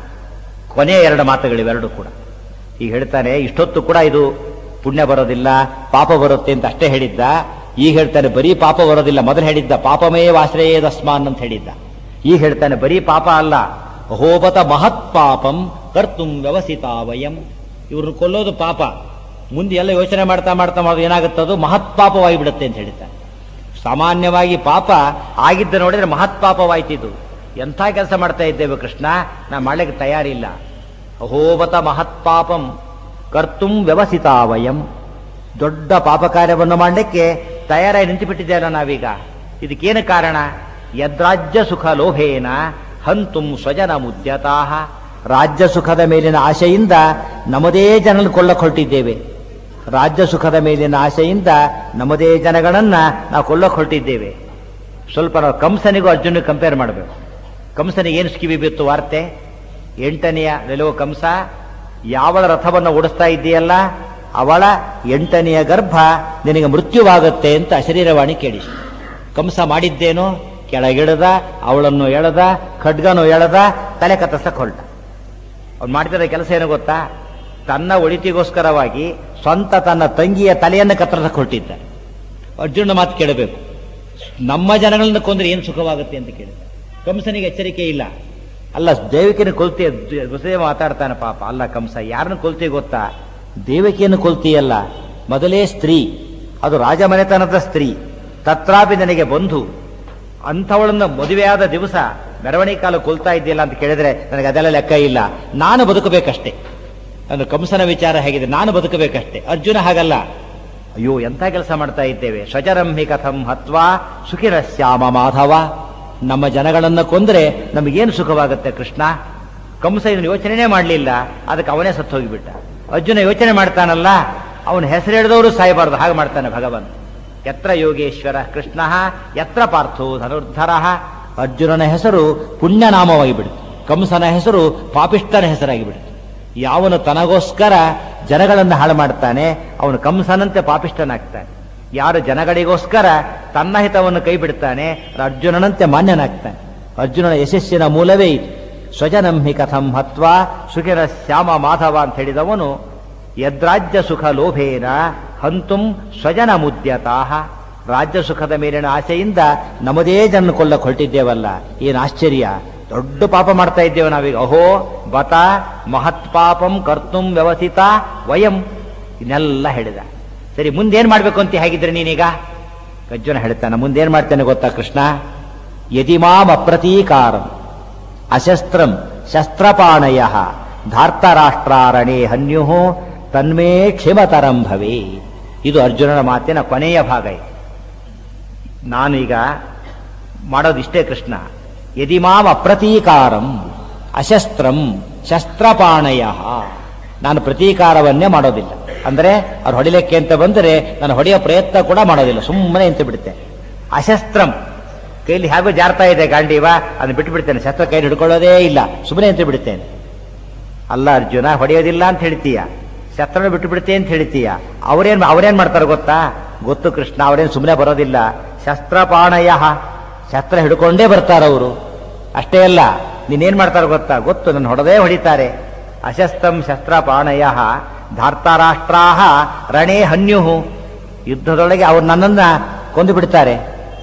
ಕೊನೆಯ ಎರಡು ಮಾತುಗಳಿವೆರಡು ಕೂಡ ಈಗ ಹೇಳ್ತಾನೆ ಇಷ್ಟೊತ್ತು ಕೂಡ ಇದು ಪುಣ್ಯ ಬರೋದಿಲ್ಲ ಪಾಪ ಬರುತ್ತೆ ಅಂತ ಅಷ್ಟೇ ಹೇಳಿದ್ದ ಈಗ ಹೇಳ್ತಾನೆ ಬರೀ ಪಾಪ ಬರೋದಿಲ್ಲ ಮೊದಲು ಹೇಳಿದ್ದ ಪಾಪಮೇ ವಾಶ್ರಯೇದಸ್ಮಾನ್ ಅಂತ ಹೇಳಿದ್ದ ಈಗ ಹೇಳ್ತಾನೆ ಬರೀ ಪಾಪ ಅಲ್ಲ ಅಹೋಬತ ಮಹತ್ ಪಾಪಂ ಕರ್ತುಂ ವ್ಯವಸಿತಾವಯಂ ಇವ್ರನ್ನ ಕೊಲ್ಲೋದು ಪಾಪ ಮುಂದೆ ಎಲ್ಲ ಯೋಚನೆ ಮಾಡ್ತಾ ಮಾಡ್ತಾ ಮಾಡೋದು ಏನಾಗುತ್ತದು ಮಹತ್ ಪಾಪವಾಗಿ ಬಿಡುತ್ತೆ ಅಂತ ಹೇಳ್ತಾನೆ ಸಾಮಾನ್ಯವಾಗಿ ಪಾಪ ಆಗಿದ್ದ ನೋಡಿದ್ರೆ ಮಹತ್ ಪಾಪವಾಯ್ತಿದ್ದು ಎಂಥ ಕೆಲಸ ಮಾಡ್ತಾ ಇದ್ದೇವೆ ಕೃಷ್ಣ ನಾ ಮಾಡ್ಲಿಕ್ಕೆ ತಯಾರಿಲ್ಲ ಅಹೋಬತ ಮಹತ್ ಪಾಪಂ ಕರ್ತುಂ ವ್ಯವಸಿತಾವಯಂ ದೊಡ್ಡ ಪಾಪ ಕಾರ್ಯವನ್ನು ಮಾಡಲಿಕ್ಕೆ ತಯಾರಾಗಿ ನಿಂತುಬಿಟ್ಟಿದ್ದೇವೆ ನಾವೀಗ ಇದಕ್ಕೇನು ಕಾರಣ ಯದ್ರಾಜ್ಯ ಸುಖ ಲೋಭೇನ ಹಂತುಂ ಸ್ವಜನ ಮುದ್ಯತಾಹ ರಾಜ್ಯ ಸುಖದ ಮೇಲಿನ ಆಶೆಯಿಂದ ನಮ್ಮದೇ ಜನರನ್ನು ಕೊಳ್ಳಕ್ಕೆ ಹೊರಟಿದ್ದೇವೆ ರಾಜ್ಯ ಸುಖದ ಮೇಲಿನ ಆಶೆಯಿಂದ ನಮ್ಮದೇ ಜನಗಳನ್ನ ನಾವು ಕೊಳ್ಳಕ್ಕೆ ಹೊರಟಿದ್ದೇವೆ ಸ್ವಲ್ಪ ನಾವು ಕಂಸನಿಗೂ ಅರ್ಜುನಿಗೆ ಕಂಪೇರ್ ಮಾಡಬೇಕು ಕಂಸನಿಗೆ ಏನು ಕಿವಿ ಬಿತ್ತು ವಾರ್ತೆ ಎಂಟನೆಯ ನಿಲುವ ಕಂಸ ಯಾವಳ ರಥವನ್ನು ಓಡಿಸ್ತಾ ಇದ್ದೀಯಲ್ಲ ಅವಳ ಎಂಟನೆಯ ಗರ್ಭ ನಿನಗೆ ಮೃತ್ಯುವಾಗುತ್ತೆ ಅಂತ ಅಶರೀರವಾಣಿ ಕೇಳಿ ಕಂಸ ಮಾಡಿದ್ದೇನೋ ಕೆಳಗಿಡದ ಅವಳನ್ನು ಎಳೆದ ಖಡ್ಗನು ಎಳೆದ ತಲೆ ಕತ್ತರಿಸಕ್ಕೆ ಹೊರಟ ಅವ್ನು ಮಾಡ್ತಿರೋ ಕೆಲಸ ಏನು ಗೊತ್ತಾ ತನ್ನ ಒಳಿತಿಗೋಸ್ಕರವಾಗಿ ಸ್ವಂತ ತನ್ನ ತಂಗಿಯ ತಲೆಯನ್ನು ಕತ್ತರಿಸಕ್ಕೆ ಹೊರಟಿದ್ದ ಅರ್ಜುನ ಮಾತು ಕೇಳಬೇಕು ನಮ್ಮ ಜನಗಳನ್ನ ಕೊಂದ್ರೆ ಏನು ಸುಖವಾಗುತ್ತೆ ಅಂತ ಕೇಳಿದ ಕಂಸನಿಗೆ ಎಚ್ಚರಿಕೆ ಇಲ್ಲ ಅಲ್ಲ ದೇವಿಕೆನ ಕೊಲ್ತಿ ವಸುದೇವ ಮಾತಾಡ್ತಾನೆ ಪಾಪ ಅಲ್ಲ ಕಂಸ ಯಾರನ್ನು ಕೊಲ್ತಿ ಗೊತ್ತಾ ದೇವಕಿಯನ್ನು ಕೊಲ್ತೀಯಲ್ಲ ಮೊದಲೇ ಸ್ತ್ರೀ ಅದು ರಾಜಮನೆತನದ ಸ್ತ್ರೀ ತತ್ರಾಪಿ ನನಗೆ ಬಂಧು ಅಂಥವಳನ್ನು ಮದುವೆಯಾದ ದಿವಸ ಮೆರವಣಿಗೆ ಕಾಲ ಕೊಲ್ತಾ ಇದ್ದಿಲ್ಲ ಅಂತ ಕೇಳಿದ್ರೆ ನನಗೆ ಅದೆಲ್ಲ ಲೆಕ್ಕ ಇಲ್ಲ ನಾನು ಬದುಕಬೇಕಷ್ಟೇ ಅಂದ್ರೆ ಕಂಸನ ವಿಚಾರ ಹೇಗಿದೆ ನಾನು ಬದುಕಬೇಕಷ್ಟೇ ಅರ್ಜುನ ಹಾಗಲ್ಲ ಅಯ್ಯೋ ಎಂಥ ಕೆಲಸ ಮಾಡ್ತಾ ಇದ್ದೇವೆ ಸ್ವಜರಂಹಿ ಕಥಂ ಹತ್ವಾ ಸುಖಿರ ಶ್ಯಾಮ ಮಾಧವ ನಮ್ಮ ಜನಗಳನ್ನ ಕೊಂದ್ರೆ ನಮಗೇನು ಸುಖವಾಗುತ್ತೆ ಕೃಷ್ಣ ಕಂಸ ಇದನ್ನು ಯೋಚನೆನೇ ಮಾಡಲಿಲ್ಲ ಅದಕ್ಕೆ ಅವನೇ ಸತ್ತು ಹೋಗಿಬಿಟ್ಟ ಅರ್ಜುನ ಯೋಚನೆ ಮಾಡ್ತಾನಲ್ಲ ಅವನ ಹೆಸರು ಹೇಳಿದವರು ಸಾಯಬಾರದು ಹಾಗೆ ಮಾಡ್ತಾನೆ ಭಗವಂತ ಯತ್ರ ಯೋಗೇಶ್ವರ ಕೃಷ್ಣ ಯತ್ರ ಪಾರ್ಥೋ ಧನುರ್ಧರ ಅರ್ಜುನನ ಹೆಸರು ಪುಣ್ಯನಾಮವಾಗಿ ಬಿಡುತ್ತೆ ಕಂಸನ ಹೆಸರು ಪಾಪಿಷ್ಟನ ಹೆಸರಾಗಿ ಬಿಡುತ್ತೆ ಯಾವನು ತನಗೋಸ್ಕರ ಜನಗಳನ್ನು ಹಾಳು ಮಾಡ್ತಾನೆ ಅವನು ಕಂಸನಂತೆ ಪಾಪಿಷ್ಟನಾಗ್ತಾನೆ ಯಾರು ಜನಗಳಿಗೋಸ್ಕರ ತನ್ನ ಹಿತವನ್ನು ಕೈ ಬಿಡ್ತಾನೆ ಅರ್ಜುನನಂತೆ ಮಾನ್ಯನಾಗ್ತಾನೆ ಅರ್ಜುನನ ಯಶಸ್ಸಿನ ಮೂಲವೇ ಇದು ಸ್ವಜನಂ ಹಿ ಕಥಂ ಹತ್ವಾ ಸುಖಿರ ಶ್ಯಾಮ ಮಾಧವ ಅಂತ ಹೇಳಿದವನು ಯದ್ರಾಜ್ಯ ಸುಖ ಲೋಭೇನ ಹಂತುಂ ಸ್ವಜನ ಮುದ್ಯತಾಹ ರಾಜ್ಯ ಸುಖದ ಮೇಲಿನ ಆಸೆಯಿಂದ ನಮ್ಮದೇ ಜನ ಕೊಳ್ಳಕ್ಕೆ ಹೊರಟಿದ್ದೇವಲ್ಲ ಏನು ಆಶ್ಚರ್ಯ ದೊಡ್ಡ ಪಾಪ ಮಾಡ್ತಾ ಇದ್ದೇವೆ ನಾವೀಗ ಅಹೋ ಬತ ಮಹತ್ ಪಾಪಂ ಕರ್ತುಂ ವ್ಯವಸಿತ ವಯಂ ಇನ್ನೆಲ್ಲ ಹೇಳಿದ ಸರಿ ಮುಂದೇನ್ ಮಾಡ್ಬೇಕು ಅಂತ ಹೇಗಿದ್ರೆ ನೀನೀಗ ಕಜ್ಜನ ಹೇಳ್ತಾನೆ ಮುಂದೇನ್ ಮಾಡ್ತೇನೆ ಗೊತ್ತಾ ಕೃಷ್ಣ ಯದಿಮಾಂ ಅಪ್ರತೀಕಾರಂ ಅಶಸ್ತ್ರಂ ಶಸ್ತ್ರಪಾಣಯ ಧಾರ್ತರಾಷ್ಟ್ರಾರಣೇ ಹನ್ಯು ತನ್ಮೇ ಕ್ಷಿಮತರಂ ಭವೇ ಇದು ಅರ್ಜುನನ ಮಾತಿನ ಕೊನೆಯ ಭಾಗ ಇದು ನಾನೀಗ ಮಾಡೋದಿಷ್ಟೇ ಕೃಷ್ಣ ಯದಿಮಾಂ ಅಪ್ರತೀಕಾರಂ ಅಶಸ್ತ್ರಂ ಶಸ್ತ್ರಪಾಣಯ ನಾನು ಪ್ರತೀಕಾರವನ್ನೇ ಮಾಡೋದಿಲ್ಲ ಅಂದರೆ ಅವ್ರು ಹೊಡಿಲಿಕ್ಕೆ ಅಂತ ಬಂದರೆ ನಾನು ಹೊಡೆಯೋ ಪ್ರಯತ್ನ ಕೂಡ ಮಾಡೋದಿಲ್ಲ ಸುಮ್ಮನೆ ನಿಂತು ಬಿಡುತ್ತೆ ಅಶಸ್ತ್ರಂ ಕೈಲಿ ಹೇಗೋ ಜಾರ್ತಾ ಇದೆ ಗಾಂಡೀವ ಅದನ್ನ ಬಿಟ್ಟು ಬಿಡ್ತೇನೆ ಶಸ್ತ್ರ ಕೈಲಿ ಹಿಡ್ಕೊಳ್ಳೋದೇ ಇಲ್ಲ ಸುಮ್ಮನೆ ನಿಂತು ಬಿಡುತ್ತೇನೆ ಅಲ್ಲ ಅರ್ಜುನ ಹೊಡೆಯೋದಿಲ್ಲ ಅಂತ ಹೇಳ್ತೀಯ ಶಸ್ತ್ರನ ಬಿಟ್ಟು ಬಿಡುತ್ತೆ ಅಂತ ಹೇಳ್ತೀಯ ಅವರೇನ್ ಅವರೇನ್ ಮಾಡ್ತಾರೆ ಗೊತ್ತಾ ಗೊತ್ತು ಕೃಷ್ಣ ಅವರೇನು ಸುಮ್ಮನೆ ಬರೋದಿಲ್ಲ ಶಸ್ತ್ರಪಾಣಯ ಶಸ್ತ್ರ ಹಿಡ್ಕೊಂಡೇ ಬರ್ತಾರವರು ಅಷ್ಟೇ ಅಲ್ಲ ನೀನೇನ್ ಮಾಡ್ತಾರೆ ಗೊತ್ತಾ ಗೊತ್ತು ನನ್ನ ಹೊಡೆದೇ ಹೊಡಿತಾರೆ ಅಶಸ್ತಂ ಶಸ್ತ್ರಪಾಣಯ ಧಾರ್ತಾರಾಷ್ಟ್ರಾಹ ರಣೇ ಹನ್ಯುಹು ಯುದ್ಧದೊಳಗೆ ಅವ್ರು ನನ್ನನ್ನ ಕೊಂದು ಬಿಡ್ತಾರೆ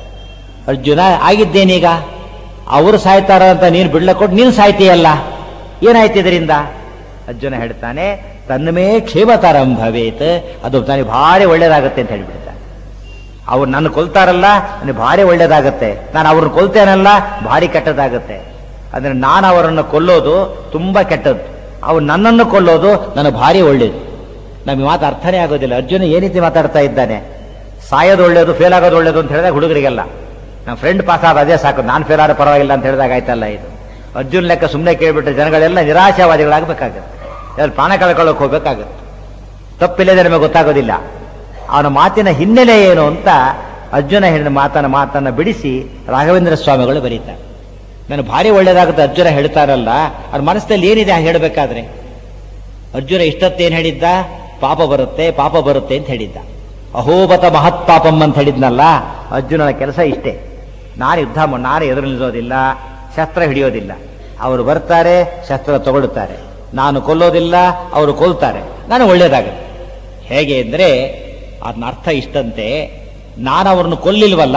ಅರ್ಜುನ ಆಗಿದ್ದೇನೀಗ ಅವರು ಸಾಯ್ತಾರ ಅಂತ ನೀನು ಬಿಡ್ಲ ಕೊಟ್ಟು ನೀನು ಸಾಯ್ತೀಯಲ್ಲ ಏನಾಯ್ತು ಇದರಿಂದ ಅರ್ಜುನ ಹೇಳ್ತಾನೆ ತನ್ಮೇ ಕ್ಷೇಮತರಂ ಭವೇತ್ ಅದು ನನಗೆ ಭಾರಿ ಒಳ್ಳೇದಾಗತ್ತೆ ಅಂತ ಹೇಳ್ಬಿಡ್ತಾನೆ ಅವ್ರು ನನ್ನ ಕೊಲ್ತಾರಲ್ಲ ನನಗೆ ಭಾರಿ ಒಳ್ಳೇದಾಗತ್ತೆ ನಾನು ಅವ್ರನ್ನ ಕೊಲ್ತೇನಲ್ಲ ಭಾರಿ ಕೆಟ್ಟದಾಗತ್ತೆ ಅಂದ್ರೆ ನಾನು ಅವರನ್ನು ಕೊಲ್ಲೋದು ತುಂಬಾ ಕೆಟ್ಟದ್ದು ಅವ್ರು ನನ್ನನ್ನು ಕೊಲ್ಲೋದು ನನಗೆ ಭಾರಿ ಒಳ್ಳೇದು ನಮಗೆ ಮಾತು ಅರ್ಥನೇ ಆಗೋದಿಲ್ಲ ಅರ್ಜುನ ಏನ್ ರೀತಿ ಮಾತಾಡ್ತಾ ಇದ್ದಾನೆ ಸಾಯೋದು ಒಳ್ಳೇದು ಫೇಲ್ ಆಗೋದು ಒಳ್ಳೇದು ಅಂತ ಹೇಳಿದಾಗ ಹುಡುಗರಿಗೆಲ್ಲ ನಮ್ಮ ಫ್ರೆಂಡ್ ಪಾಸ್ ಆದ ಅದೇ ಸಾಕು ನಾನು ಫೇಲ್ ಆದ್ರೆ ಪರವಾಗಿಲ್ಲ ಅಂತ ಹೇಳಿದಾಗ ಆಯ್ತಲ್ಲ ಇದು ಅರ್ಜುನ್ ಲೆಕ್ಕ ಸುಮ್ಮನೆ ಕೇಳ್ಬಿಟ್ರೆ ಜನಗಳೆಲ್ಲ ನಿರಾಶಾವಾದಿಗಳಾಗಬೇಕಾಗತ್ತೆ ಯಾರು ಪ್ರಾಣ ಕಳ್ಕೊಳ್ಳೋಕೆ ಹೋಗ್ಬೇಕಾಗತ್ತೆ ತಪ್ಪಿಲ್ಲದೆ ನಮಗೆ ಗೊತ್ತಾಗೋದಿಲ್ಲ ಅವನ ಮಾತಿನ ಹಿನ್ನೆಲೆ ಏನು ಅಂತ ಅರ್ಜುನ ಹೇಳಿದ ಮಾತನ್ನ ಮಾತನ್ನ ಬಿಡಿಸಿ ರಾಘವೇಂದ್ರ ಸ್ವಾಮಿಗಳು ಬರೀತಾರೆ ನಾನು ಭಾರಿ ಒಳ್ಳೇದಾಗುತ್ತೆ ಅರ್ಜುನ ಹೇಳ್ತಾರಲ್ಲ ಅವ್ರ ಮನಸ್ಸಲ್ಲಿ ಏನಿದೆ ಹೇಳಬೇಕಾದ್ರೆ ಅರ್ಜುನ ಇಷ್ಟತ್ತೇನು ಹೇಳಿದ್ದ ಪಾಪ ಬರುತ್ತೆ ಪಾಪ ಬರುತ್ತೆ ಅಂತ ಹೇಳಿದ್ದ ಅಹೋಬತ ಮಹತ್ ಪಾಪಂ ಅಂತ ಹೇಳಿದ್ನಲ್ಲ ಅರ್ಜುನನ ಕೆಲಸ ಇಷ್ಟೇ ನಾನು ಯುದ್ಧ ಮಾ- ನಾನು ಎದುರು ನಿಲ್ಲೋದಿಲ್ಲ ಶಸ್ತ್ರ ಹಿಡಿಯೋದಿಲ್ಲ ಅವರು ಬರ್ತಾರೆ ಶಸ್ತ್ರ ತಗೊಳ್ತಾರೆ ನಾನು ಕೊಲ್ಲೋದಿಲ್ಲ ಅವರು ಕೊಲ್ತಾರೆ ನಾನು ಒಳ್ಳೇದಾಗುತ್ತೆ ಹೇಗೆ ಅಂದ್ರೆ ಅದನ್ನ ಅರ್ಥ ಇಷ್ಟಂತೆ ನಾನು ಅವ್ರನ್ನ ಕೊಲ್ಲಿಲ್ವಲ್ಲ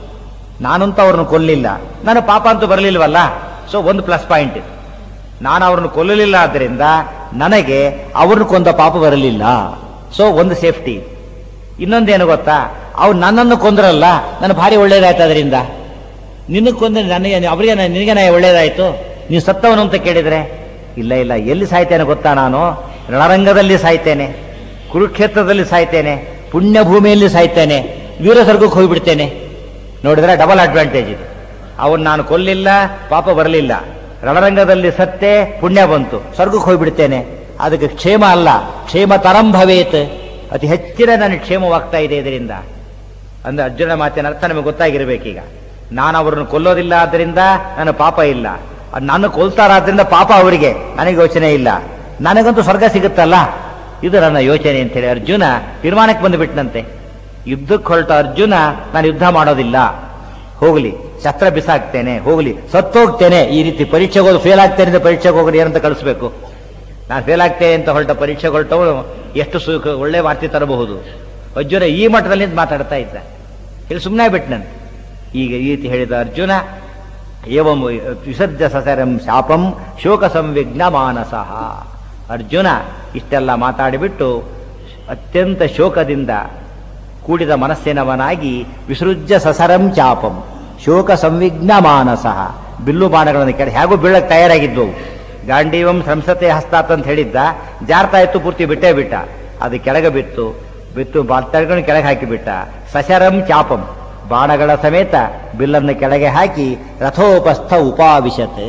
ನಾನಂತೂ ಅವ್ರನ್ನ ಕೊಲ್ಲಿಲ್ಲ ನಾನು ಪಾಪ ಅಂತೂ ಬರಲಿಲ್ವಲ್ಲ ಸೊ ಒಂದು ಪ್ಲಸ್ ಪಾಯಿಂಟ್ ಇದೆ ನಾನು ಅವ್ರನ್ನ ಕೊಲ್ಲಲಿಲ್ಲ ಆದ್ದರಿಂದ ನನಗೆ ಅವ್ರನ್ನ ಕೊಂದ ಪಾಪ ಬರಲಿಲ್ಲ ಸೊ ಒಂದು ಸೇಫ್ಟಿ ಇನ್ನೊಂದೇನು ಗೊತ್ತಾ ಅವ್ರು ನನ್ನನ್ನು ಕೊಂದ್ರಲ್ಲ ನಾನು ಭಾರಿ ಒಳ್ಳೇದಾಯ್ತು ಅದರಿಂದ ನಿನ್ನ ಕೊಂದ್ರೆ ನನಗೆ ಅವರಿಗೆ ನಿನಗೆ ನಾ ಒಳ್ಳೇದಾಯ್ತು ನೀವು ಸತ್ತವನು ಅಂತ ಕೇಳಿದ್ರೆ ಇಲ್ಲ ಇಲ್ಲ ಎಲ್ಲಿ ಸಾಯ್ತೇನೆ ಗೊತ್ತಾ ನಾನು ರಣರಂಗದಲ್ಲಿ ಸಾಯ್ತೇನೆ ಕುರುಕ್ಷೇತ್ರದಲ್ಲಿ ಸಾಯ್ತೇನೆ ಪುಣ್ಯ ಭೂಮಿಯಲ್ಲಿ ಸಾಯ್ತೇನೆ ವೀರ ಸ್ವರ್ಗಕ್ಕೆ ಹೋಗ್ಬಿಡ್ತೇನೆ ನೋಡಿದ್ರೆ ಡಬಲ್ ಅಡ್ವಾಂಟೇಜ್ ಇದು ಅವನ್ ನಾನು ಕೊಲ್ಲಿಲ್ಲ ಪಾಪ ಬರಲಿಲ್ಲ ರಣರಂಗದಲ್ಲಿ ಸತ್ತೆ ಪುಣ್ಯ ಬಂತು ಸ್ವರ್ಗಕ್ಕೆ ಹೋಗ್ಬಿಡ್ತೇನೆ ಅದಕ್ಕೆ ಕ್ಷೇಮ ಅಲ್ಲ ಕ್ಷೇಮ ತರಂ ಭವೇತ್ ಅತಿ ಹೆಚ್ಚಿನ ನನಗೆ ಕ್ಷೇಮವಾಗ್ತಾ ಇದೆ ಇದರಿಂದ ಅಂದ್ರೆ ಅರ್ಜುನ ಮಾತಿನ ಅರ್ಥ ನಮಗೆ ಗೊತ್ತಾಗಿರ್ಬೇಕೀಗ ನಾನು ಅವರನ್ನು ಕೊಲ್ಲೋದಿಲ್ಲ ಆದ್ದರಿಂದ ನನ್ನ ಪಾಪ ಇಲ್ಲ ಅದ್ ನಾನು ಕೊಲ್ತಾರಾದ್ರಿಂದ ಪಾಪ ಅವರಿಗೆ ನನಗೆ ಯೋಚನೆ ಇಲ್ಲ ನನಗಂತೂ ಸ್ವರ್ಗ ಸಿಗುತ್ತಲ್ಲ ಇದು ನನ್ನ ಯೋಚನೆ ಅಂತೇಳಿ ಅರ್ಜುನ ತೀರ್ಮಾನಕ್ಕೆ ಬಂದುಬಿಟ್ನಂತೆ ಯುದ್ಧಕ್ಕೆ ಹೊರಟ ಅರ್ಜುನ ನಾನು ಯುದ್ಧ ಮಾಡೋದಿಲ್ಲ ಹೋಗ್ಲಿ ಶಸ್ತ್ರ ಬಿಸಾಕ್ತೇನೆ ಹೋಗ್ಲಿ ಸತ್ತೋಗ್ತೇನೆ ಈ ರೀತಿ ಪರೀಕ್ಷೆಗೆ ಹೋಗಿ ಫೇಲ್ ಆಗ್ತೇನೆ ಅಂತ ಪರೀಕ್ಷೆಗೆ ಹೋಗೋದು ಏನಂತ ಕಳಿಸ್ಬೇಕು ನಾನು ಫೇಲ್ ಆಗ್ತೇನೆ ಅಂತ ಹೊರಟ ಪರೀಕ್ಷೆ ಹೊರಟವನು ಎಷ್ಟು ಸುಖ ಒಳ್ಳೆ ವಾರ್ತೆ ತರಬಹುದು ಅರ್ಜುನ ಈ ಮಟ್ಟದಲ್ಲಿ ನಿಂತು ಮಾತಾಡ್ತಾ ಇದ್ದ ಇಲ್ಲಿ ಸುಮ್ಮನೆ ಬಿಟ್ನಂತೆ ಈಗ ಈ ರೀತಿ ಹೇಳಿದ ಅರ್ಜುನ ಏವಂ ವಿಸರ್ಜ ಸಸರಂ ಶಾಪಂ ಶೋಕ ಸಂವಿಘ್ನ ಮಾನಸಃ ಅರ್ಜುನ ಇಷ್ಟೆಲ್ಲ ಮಾತಾಡಿಬಿಟ್ಟು ಅತ್ಯಂತ ಶೋಕದಿಂದ ಕೂಡಿದ ಮನಸ್ಸಿನವನಾಗಿ ವಿಸೃಜ್ಯ ಸಸರಂ ಚಾಪಂ ಶೋಕ ಸಂವಿಘ್ನ ಮಾನಸಃ ಬಿಲ್ಲು ಬಾಣಗಳನ್ನು ಕೆಳ ಹೇಗೂ ಬೀಳಕ್ ತಯಾರಾಗಿದ್ವು ಗಾಂಡೀವಂ ಸಂಸತೆ ಹಸ್ತಾತ್ ಅಂತ ಹೇಳಿದ್ದ ಜಾರ್ತಾ ಇತ್ತು ಪೂರ್ತಿ ಬಿಟ್ಟೇ ಬಿಟ್ಟ ಅದು ಕೆಳಗೆ ಬಿತ್ತು ಬಿತ್ತು ಬಾಳ್ತಡ್ಕೊಂಡು ಕೆಳಗೆ ಹಾಕಿಬಿಟ್ಟ ಸಶರಂ ಚಾಪಂ ಬಾಣಗಳ ಸಮೇತ ಬಿಲ್ಲನ್ನು ಕೆಳಗೆ ಹಾಕಿ ರಥೋಪಸ್ಥ ಉಪಾವಿಶತ್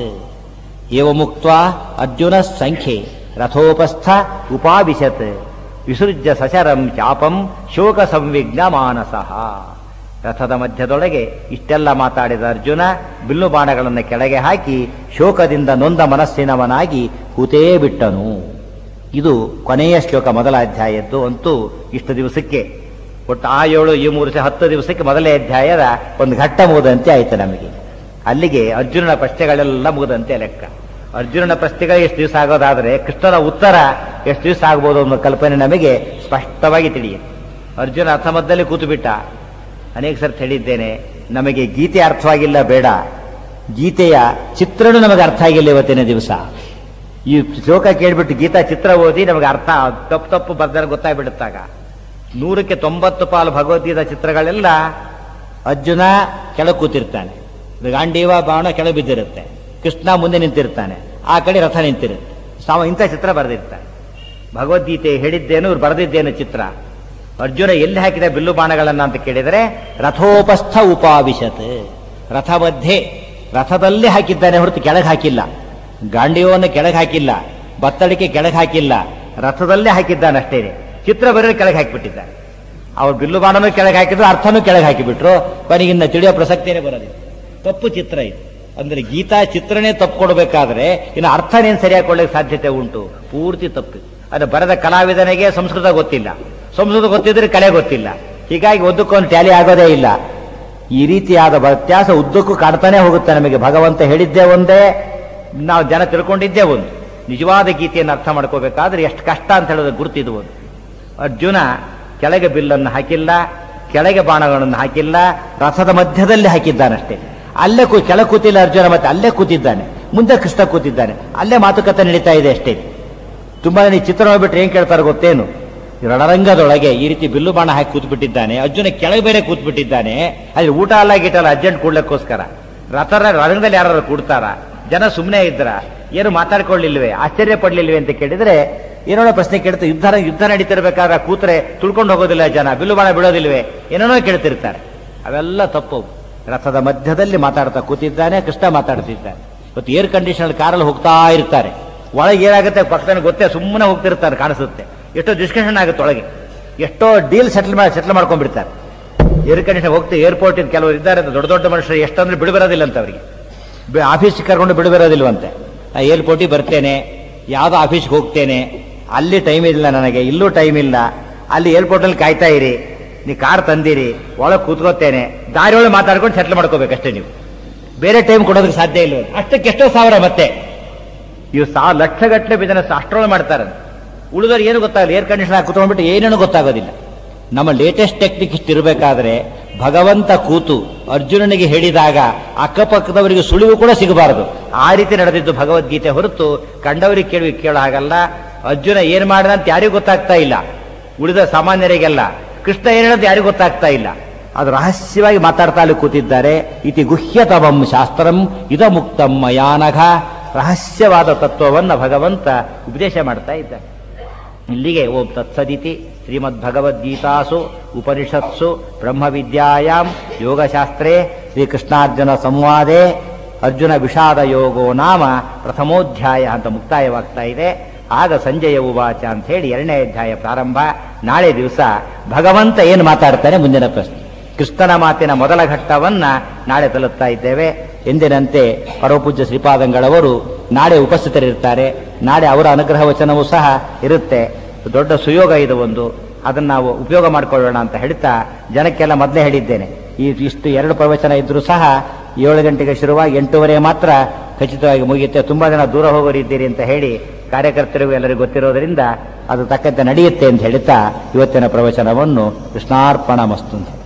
ಏವ ಮುಕ್ತ ಅರ್ಜುನ ಸಂಖ್ಯೆ ರಥೋಪಸ್ಥ ಉಪಾವಿಶತ್ ವಿಸೃಜ್ಯ ಸಶರಂ ಚಾಪಂ ಶೋಕ ಸಂವಿಘ್ನ ಮಾನಸಃ ರಥದ ಮಧ್ಯದೊಳಗೆ ಇಷ್ಟೆಲ್ಲ ಮಾತಾಡಿದ ಅರ್ಜುನ ಬಿಲ್ಲು ಬಾಣಗಳನ್ನು ಕೆಳಗೆ ಹಾಕಿ ಶೋಕದಿಂದ ನೊಂದ ಮನಸ್ಸಿನವನಾಗಿ ಕೂತೇ ಬಿಟ್ಟನು ಇದು ಕೊನೆಯ ಶ್ಲೋಕ ಮೊದಲ ಅಧ್ಯಾಯದ್ದು ಅಂತೂ ಇಷ್ಟು ದಿವಸಕ್ಕೆ ಒಟ್ಟು ಆ ಏಳು ಈ ಮೂರು ಸಹ ಹತ್ತು ದಿವಸಕ್ಕೆ ಮೊದಲನೇ ಅಧ್ಯಾಯದ ಒಂದು ಘಟ್ಟ ಮುಗಿದಂತೆ ಆಯ್ತು ನಮಗೆ ಅಲ್ಲಿಗೆ ಅರ್ಜುನನ ಪ್ರಶ್ನೆಗಳೆಲ್ಲ ಮುಗಿದಂತೆ ಲೆಕ್ಕ ಅರ್ಜುನನ ಪ್ರಶ್ನೆಗಳು ಎಷ್ಟು ದಿವಸ ಆಗೋದಾದ್ರೆ ಕೃಷ್ಣನ ಉತ್ತರ ಎಷ್ಟು ದಿವಸ ಆಗ್ಬೋದು ಅನ್ನೋ ಕಲ್ಪನೆ ನಮಗೆ ಸ್ಪಷ್ಟವಾಗಿ ತಿಳಿಯುತ್ತೆ ಅರ್ಜುನ ಅರ್ಥಮದ್ದದಲ್ಲಿ ಕೂತು ಬಿಟ್ಟ ಅನೇಕ ಸರ್ತಿ ಹೇಳಿದ್ದೇನೆ ನಮಗೆ ಗೀತೆ ಅರ್ಥವಾಗಿಲ್ಲ ಬೇಡ ಗೀತೆಯ ಚಿತ್ರನೂ ನಮಗೆ ಅರ್ಥ ಆಗಿಲ್ಲ ಇವತ್ತಿನ ದಿವಸ ಈ ಶ್ಲೋಕ ಕೇಳ್ಬಿಟ್ಟು ಗೀತಾ ಚಿತ್ರ ಓದಿ ನಮಗೆ ಅರ್ಥ ತಪ್ಪು ತಪ್ಪು ಬರ್ದರೆ ಗೊತ್ತಾಗ್ಬಿಡುತ್ತಾಗ ನೂರಕ್ಕೆ ತೊಂಬತ್ತು ಪಾಲು ಭಗವದ್ಗೀತಾ ಚಿತ್ರಗಳೆಲ್ಲ ಅರ್ಜುನ ಕೆಳಗೆ ಕೂತಿರ್ತಾನೆ ಗಾಂಡೀವ ಬಾಣ ಕೆಳಗೆ ಬಿದ್ದಿರುತ್ತೆ ಕೃಷ್ಣ ಮುಂದೆ ನಿಂತಿರ್ತಾನೆ ಆ ಕಡೆ ರಥ ನಿಂತಿರುತ್ತೆ ಸಾವ ಇಂಥ ಚಿತ್ರ ಬರೆದಿರ್ತಾನೆ ಭಗವದ್ಗೀತೆ ಹೇಳಿದ್ದೇನು ಇವ್ರು ಬರೆದಿದ್ದೇನು ಚಿತ್ರ ಅರ್ಜುನ ಎಲ್ಲಿ ಹಾಕಿದ ಬಿಲ್ಲು ಬಾಣಗಳನ್ನ ಅಂತ ಕೇಳಿದರೆ ರಥೋಪಸ್ಥ ಉಪಾವಿಶತ್ ರಥ ಮಧ್ಯೆ ರಥದಲ್ಲೇ ಹಾಕಿದ್ದಾನೆ ಹೊರತು ಕೆಳಗೆ ಹಾಕಿಲ್ಲ ಗಾಂಡೀವವನ್ನು ಕೆಳಗೆ ಹಾಕಿಲ್ಲ ಬತ್ತಳಿಕೆ ಕೆಳಗೆ ಹಾಕಿಲ್ಲ ರಥದಲ್ಲೇ ಹಾಕಿದ್ದಾನೆ ಅಷ್ಟೇನೆ ಚಿತ್ರ ಬರೆದು ಕೆಳಗೆ ಹಾಕಿಬಿಟ್ಟಿದ್ದಾರೆ ಅವ್ರು ಬಿಲ್ಲು ಬಾಣನೂ ಕೆಳಗೆ ಹಾಕಿದ್ರು ಅರ್ಥನೂ ಕೆಳಗೆ ಹಾಕಿಬಿಟ್ರು ಕೊನೆಗಿನ್ನ ತಿಳಿಯೋ ಪ್ರಸಕ್ತಿನೇ ಬರೋದಿಲ್ಲ ತಪ್ಪು ಚಿತ್ರ ಇದು ಅಂದ್ರೆ ಗೀತಾ ಚಿತ್ರನೇ ತಪ್ಪು ಕೊಡಬೇಕಾದ್ರೆ ಇನ್ನು ಅರ್ಥನೇನು ಸರಿಯಾಗಿ ಕೊಳ್ಳಕ್ಕೆ ಸಾಧ್ಯತೆ ಉಂಟು ಪೂರ್ತಿ ತಪ್ಪು ಅದು ಬರೆದ ಕಲಾವಿದನಿಗೆ ಸಂಸ್ಕೃತ ಗೊತ್ತಿಲ್ಲ ಸಂಸ್ಕೃತ ಗೊತ್ತಿದ್ರೆ ಕಲೆ ಗೊತ್ತಿಲ್ಲ ಹೀಗಾಗಿ ಒಂದಕ್ಕೊಂದು ಟ್ಯಾಲಿ ಆಗೋದೇ ಇಲ್ಲ ಈ ರೀತಿಯಾದ ವ್ಯತ್ಯಾಸ ಉದ್ದಕ್ಕೂ ಕಾಡ್ತಾನೆ ಹೋಗುತ್ತೆ ನಮಗೆ ಭಗವಂತ ಹೇಳಿದ್ದೇ ಒಂದೇ ನಾವು ಜನ ತಿಳ್ಕೊಂಡಿದ್ದೇ ಒಂದು ನಿಜವಾದ ಗೀತೆಯನ್ನು ಅರ್ಥ ಮಾಡ್ಕೋಬೇಕಾದ್ರೆ ಎಷ್ಟು ಕಷ್ಟ ಅಂತ ಹೇಳೋದು ಗುರುತಿದು ಒಂದು ಅರ್ಜುನ ಕೆಳಗೆ ಬಿಲ್ಲನ್ನು ಹಾಕಿಲ್ಲ ಕೆಳಗೆ ಬಾಣಗಳನ್ನು ಹಾಕಿಲ್ಲ ರಥದ ಮಧ್ಯದಲ್ಲಿ ಹಾಕಿದ್ದಾನಷ್ಟೇ ಅಲ್ಲೇ ಕೂ ಕೆಳ ಕೂತಿಲ್ಲ ಅರ್ಜುನ ಮತ್ತೆ ಅಲ್ಲೇ ಕೂತಿದ್ದಾನೆ ಮುಂದೆ ಕೃಷ್ಣ ಕೂತಿದ್ದಾನೆ ಅಲ್ಲೇ ಮಾತುಕತೆ ನಡೀತಾ ಇದೆ ಅಷ್ಟೇ ತುಂಬಾ ಜನ ಈ ಚಿತ್ರ ನೋಡ್ಬಿಟ್ರೆ ಏನ್ ಕೇಳ್ತಾರೆ ಗೊತ್ತೇನು ಈ ರಣರಂಗದೊಳಗೆ ಈ ರೀತಿ ಬಿಲ್ಲು ಬಾಣ ಹಾಕಿ ಕೂತ್ಬಿಟ್ಟಿದ್ದಾನೆ ಅರ್ಜುನ ಕೆಳಗೆ ಬೇರೆ ಕೂತ್ಬಿಟ್ಟಿದ್ದಾನೆ ಅಲ್ಲಿ ಊಟ ಅಲ್ಲ ಗೀಟ ಅಲ್ಲ ಅರ್ಜೆಂಟ್ ಕೂಡ್ಲಿಕ್ಕೋಸ್ಕರ ರಥರ ರಣರಂಗದಲ್ಲಿ ಯಾರು ಕೂಡ್ತಾರ ಜನ ಸುಮ್ಮನೆ ಇದ್ರ ಏನು ಮಾತಾಡ್ಕೊಳ್ಳಿಲ್ವೇ ಆಶ್ಚರ್ಯ ಪಡ್ಲಿಲ್ವೇ ಅಂತ ಕೇಳಿದ್ರೆ ಏನೋ ಪ್ರಶ್ನೆ ಕೇಳ್ತಾರೆ ಯುದ್ಧ ಯುದ್ಧ ನಡೀತಿರ್ಬೇಕಾದ್ರೆ ಕೂತ್ರೆ ತುಳ್ಕೊಂಡು ಹೋಗೋದಿಲ್ಲ ಜನ ಬಿಲ್ಲು ಬಾಣ ಬಿಡೋದಿಲ್ವೇ ಏನೇನೋ ಕೇಳ್ತಿರ್ತಾರೆ ಅವೆಲ್ಲ ತಪ್ಪು ರಥದ ಮಧ್ಯದಲ್ಲಿ ಮಾತಾಡ್ತಾ ಕೂತಿದ್ದಾನೆ ಕೃಷ್ಣ ಮಾತಾಡ್ತಿದ್ದಾನೆ ಇವತ್ತು ಏರ್ ಕಂಡೀಷನರ್ ಕಾರಲ್ಲಿ ಹೋಗ್ತಾ ಇರ್ತಾರೆ ಒಳಗೆ ಏನಾಗುತ್ತೆ ಪಕ್ಕದಲ್ಲಿ ಗೊತ್ತೇ ಸುಮ್ಮನೆ ಹೋಗ್ತಿರ್ತಾರೆ ಕಾಣಿಸುತ್ತೆ ಎಷ್ಟೋ ಡಿಸ್ಕಷನ್ ಆಗುತ್ತೆ ಒಳಗೆ ಎಷ್ಟೋ ಡೀಲ್ ಸೆಟಲ್ ಮಾಡಿ ಸೆಟಲ್ ಮಾಡ್ಕೊಂಡ್ಬಿಡ್ತಾರೆ ಏರ್ ಕಂಡೀಷನ್ ಹೋಗ್ತೀವಿ ಏರ್ಪೋರ್ಟ್ ಕೆಲವರು ಇದ್ದಾರೆ ದೊಡ್ಡ ದೊಡ್ಡ ಮನುಷ್ಯರು ಎಷ್ಟಂದ್ರೆ ಬಿಡುಬರೋದಿಲ್ಲ ಅಂತ ಅವರಿಗೆ ಆಫೀಸ್ಗೆ ಕರ್ಕೊಂಡು ಬಿಡುಬರೋದಿಲ್ವಂತೆ ನಾ ಏರ್ಪೋರ್ಟಿಗೆ ಬರ್ತೇನೆ ಯಾವುದೋ ಆಫೀಸ್ಗೆ ಹೋಗ್ತೇನೆ ಅಲ್ಲಿ ಟೈಮ್ ಇಲ್ಲ ನನಗೆ ಇಲ್ಲೂ ಟೈಮ್ ಇಲ್ಲ ಅಲ್ಲಿ ಏರ್ಪೋರ್ಟಲ್ಲಿ ಕಾಯ್ತಾ ಇರಿ ನೀವು ಕಾರ್ ತಂದಿರಿ ಒಳಗೆ ಕೂತ್ಕೋತೇನೆ ದಾರಿಯೊಳಗೆ ಮಾತಾಡ್ಕೊಂಡು ಸೆಟ್ಲ್ ಮಾಡ್ಕೋಬೇಕಷ್ಟೇ ನೀವು ಬೇರೆ ಟೈಮ್ ಕೊಡೋದಕ್ಕೆ ಸಾಧ್ಯ ಇಲ್ಲ ಅಷ್ಟಕ್ಕೆ ಎಷ್ಟೋ ಸಾವಿರ ಮತ್ತೆ ಇವು ಸಾ ಲಕ್ಷಗಟ್ಟಲೆ ಬಿಸಿನೆಸ್ ಅಷ್ಟರೊಳಗೆ ಮಾಡ್ತಾರೆ ಉಳಿದವ್ರು ಏನು ಗೊತ್ತಾಗಲ್ಲ ಏರ್ ಕಂಡೀಷನ್ ಕೂತ್ಕೊಂಡ್ಬಿಟ್ಟು ಏನೇನು ಗೊತ್ತಾಗೋದಿಲ್ಲ ನಮ್ಮ ಲೇಟೆಸ್ಟ್ ಟೆಕ್ನಿಕ್ ಇಷ್ಟು ಇರಬೇಕಾದ್ರೆ ಭಗವಂತ ಕೂತು ಅರ್ಜುನನಿಗೆ ಹೇಳಿದಾಗ ಅಕ್ಕಪಕ್ಕದವರಿಗೆ ಸುಳಿವು ಕೂಡ ಸಿಗಬಾರದು ಆ ರೀತಿ ನಡೆದಿದ್ದು ಭಗವದ್ಗೀತೆ ಹೊರತು ಕಂಡವರಿಗೆ ಕೇಳಿ ಕೇಳೋ ಹಾಗಲ್ಲ ಅರ್ಜುನ ಏನ್ ಮಾಡಿದ ಅಂತ ಯಾರಿಗೂ ಗೊತ್ತಾಗ್ತಾ ಇಲ್ಲ ಉಳಿದ ಸಾಮಾನ್ಯರಿಗೆಲ್ಲ ಕೃಷ್ಣ ಏನ್ ಹೇಳೋದು ಯಾರಿಗೂ ಗೊತ್ತಾಗ್ತಾ ಇಲ್ಲ ಅದು ರಹಸ್ಯವಾಗಿ ಮಾತಾಡ್ತಾ ಅಲ್ಲಿ ಕೂತಿದ್ದಾರೆ ಇತಿ ಗುಹ್ಯತಮಂ ಶಾಸ್ತ್ರಂ ಇದ ಮುಕ್ತಂ ಮಯಾನಘ ರಹಸ್ಯವಾದ ತತ್ವವನ್ನ ಭಗವಂತ ಉಪದೇಶ ಮಾಡ್ತಾ ಇದ್ದಾರೆ ಇಲ್ಲಿಗೆ ಓಂ ತತ್ಸದಿತಿ ಶ್ರೀಮದ್ ಭಗವದ್ಗೀತಾಸು ಉಪನಿಷತ್ಸು ಬ್ರಹ್ಮವಿದ್ಯಾಯಾಮ್ ಯೋಗಶಾಸ್ತ್ರೇ ಶ್ರೀಕೃಷ್ಣಾರ್ಜುನ ಸಂವಾದೇ ಅರ್ಜುನ ವಿಷಾದ ಯೋಗೋ ನಾಮ ಪ್ರಥಮೋಧ್ಯಾಯ ಅಂತ ಮುಕ್ತಾಯವಾಗ್ತಾ ಇದೆ ಆಗ ಸಂಜಯ ಉವಾಚ ಅಂತ ಹೇಳಿ ಎರಡನೇ ಅಧ್ಯಾಯ ಪ್ರಾರಂಭ ನಾಳೆ ದಿವಸ ಭಗವಂತ ಏನು ಮಾತಾಡ್ತಾನೆ ಮುಂದಿನ ಪ್ರಶ್ನೆ ಕೃಷ್ಣನ ಮಾತಿನ ಮೊದಲ ಘಟ್ಟವನ್ನ ನಾಳೆ ತಲುಪ್ತಾ ಇದ್ದೇವೆ ಎಂದಿನಂತೆ ಪರಮಪೂಜ್ಯ ಶ್ರೀಪಾದಂಗಳವರು ನಾಳೆ ಉಪಸ್ಥಿತರಿರ್ತಾರೆ ನಾಳೆ ಅವರ ಅನುಗ್ರಹ ವಚನವೂ ಸಹ ಇರುತ್ತೆ ದೊಡ್ಡ ಸುಯೋಗ ಇದು ಒಂದು ಅದನ್ನ ನಾವು ಉಪಯೋಗ ಮಾಡಿಕೊಳ್ಳೋಣ ಅಂತ ಹೇಳ್ತಾ ಜನಕ್ಕೆಲ್ಲ ಮೊದಲೇ ಹೇಳಿದ್ದೇನೆ ಈ ಇಷ್ಟು ಎರಡು ಪ್ರವಚನ ಇದ್ರೂ ಸಹ ಏಳು ಗಂಟೆಗೆ ಶುರುವಾಗಿ ಎಂಟೂವರೆ ಮಾತ್ರ ಖಚಿತವಾಗಿ ಮುಗಿಯುತ್ತೆ ತುಂಬಾ ಜನ ದೂರ ಹೋಗೋರಿದ್ದೀರಿ ಅಂತ ಹೇಳಿ ಕಾರ್ಯಕರ್ತರಿಗೂ ಎಲ್ಲರಿಗೂ ಗೊತ್ತಿರೋದ್ರಿಂದ ಅದು ತಕ್ಕಂತೆ ನಡೆಯುತ್ತೆ ಅಂತ ಹೇಳ್ತಾ ಇವತ್ತಿನ ಪ್ರವಚನವನ್ನು ಕೃಷ್ಣಾರ್ಪಣ ಮಸ್ತು ಅಂತ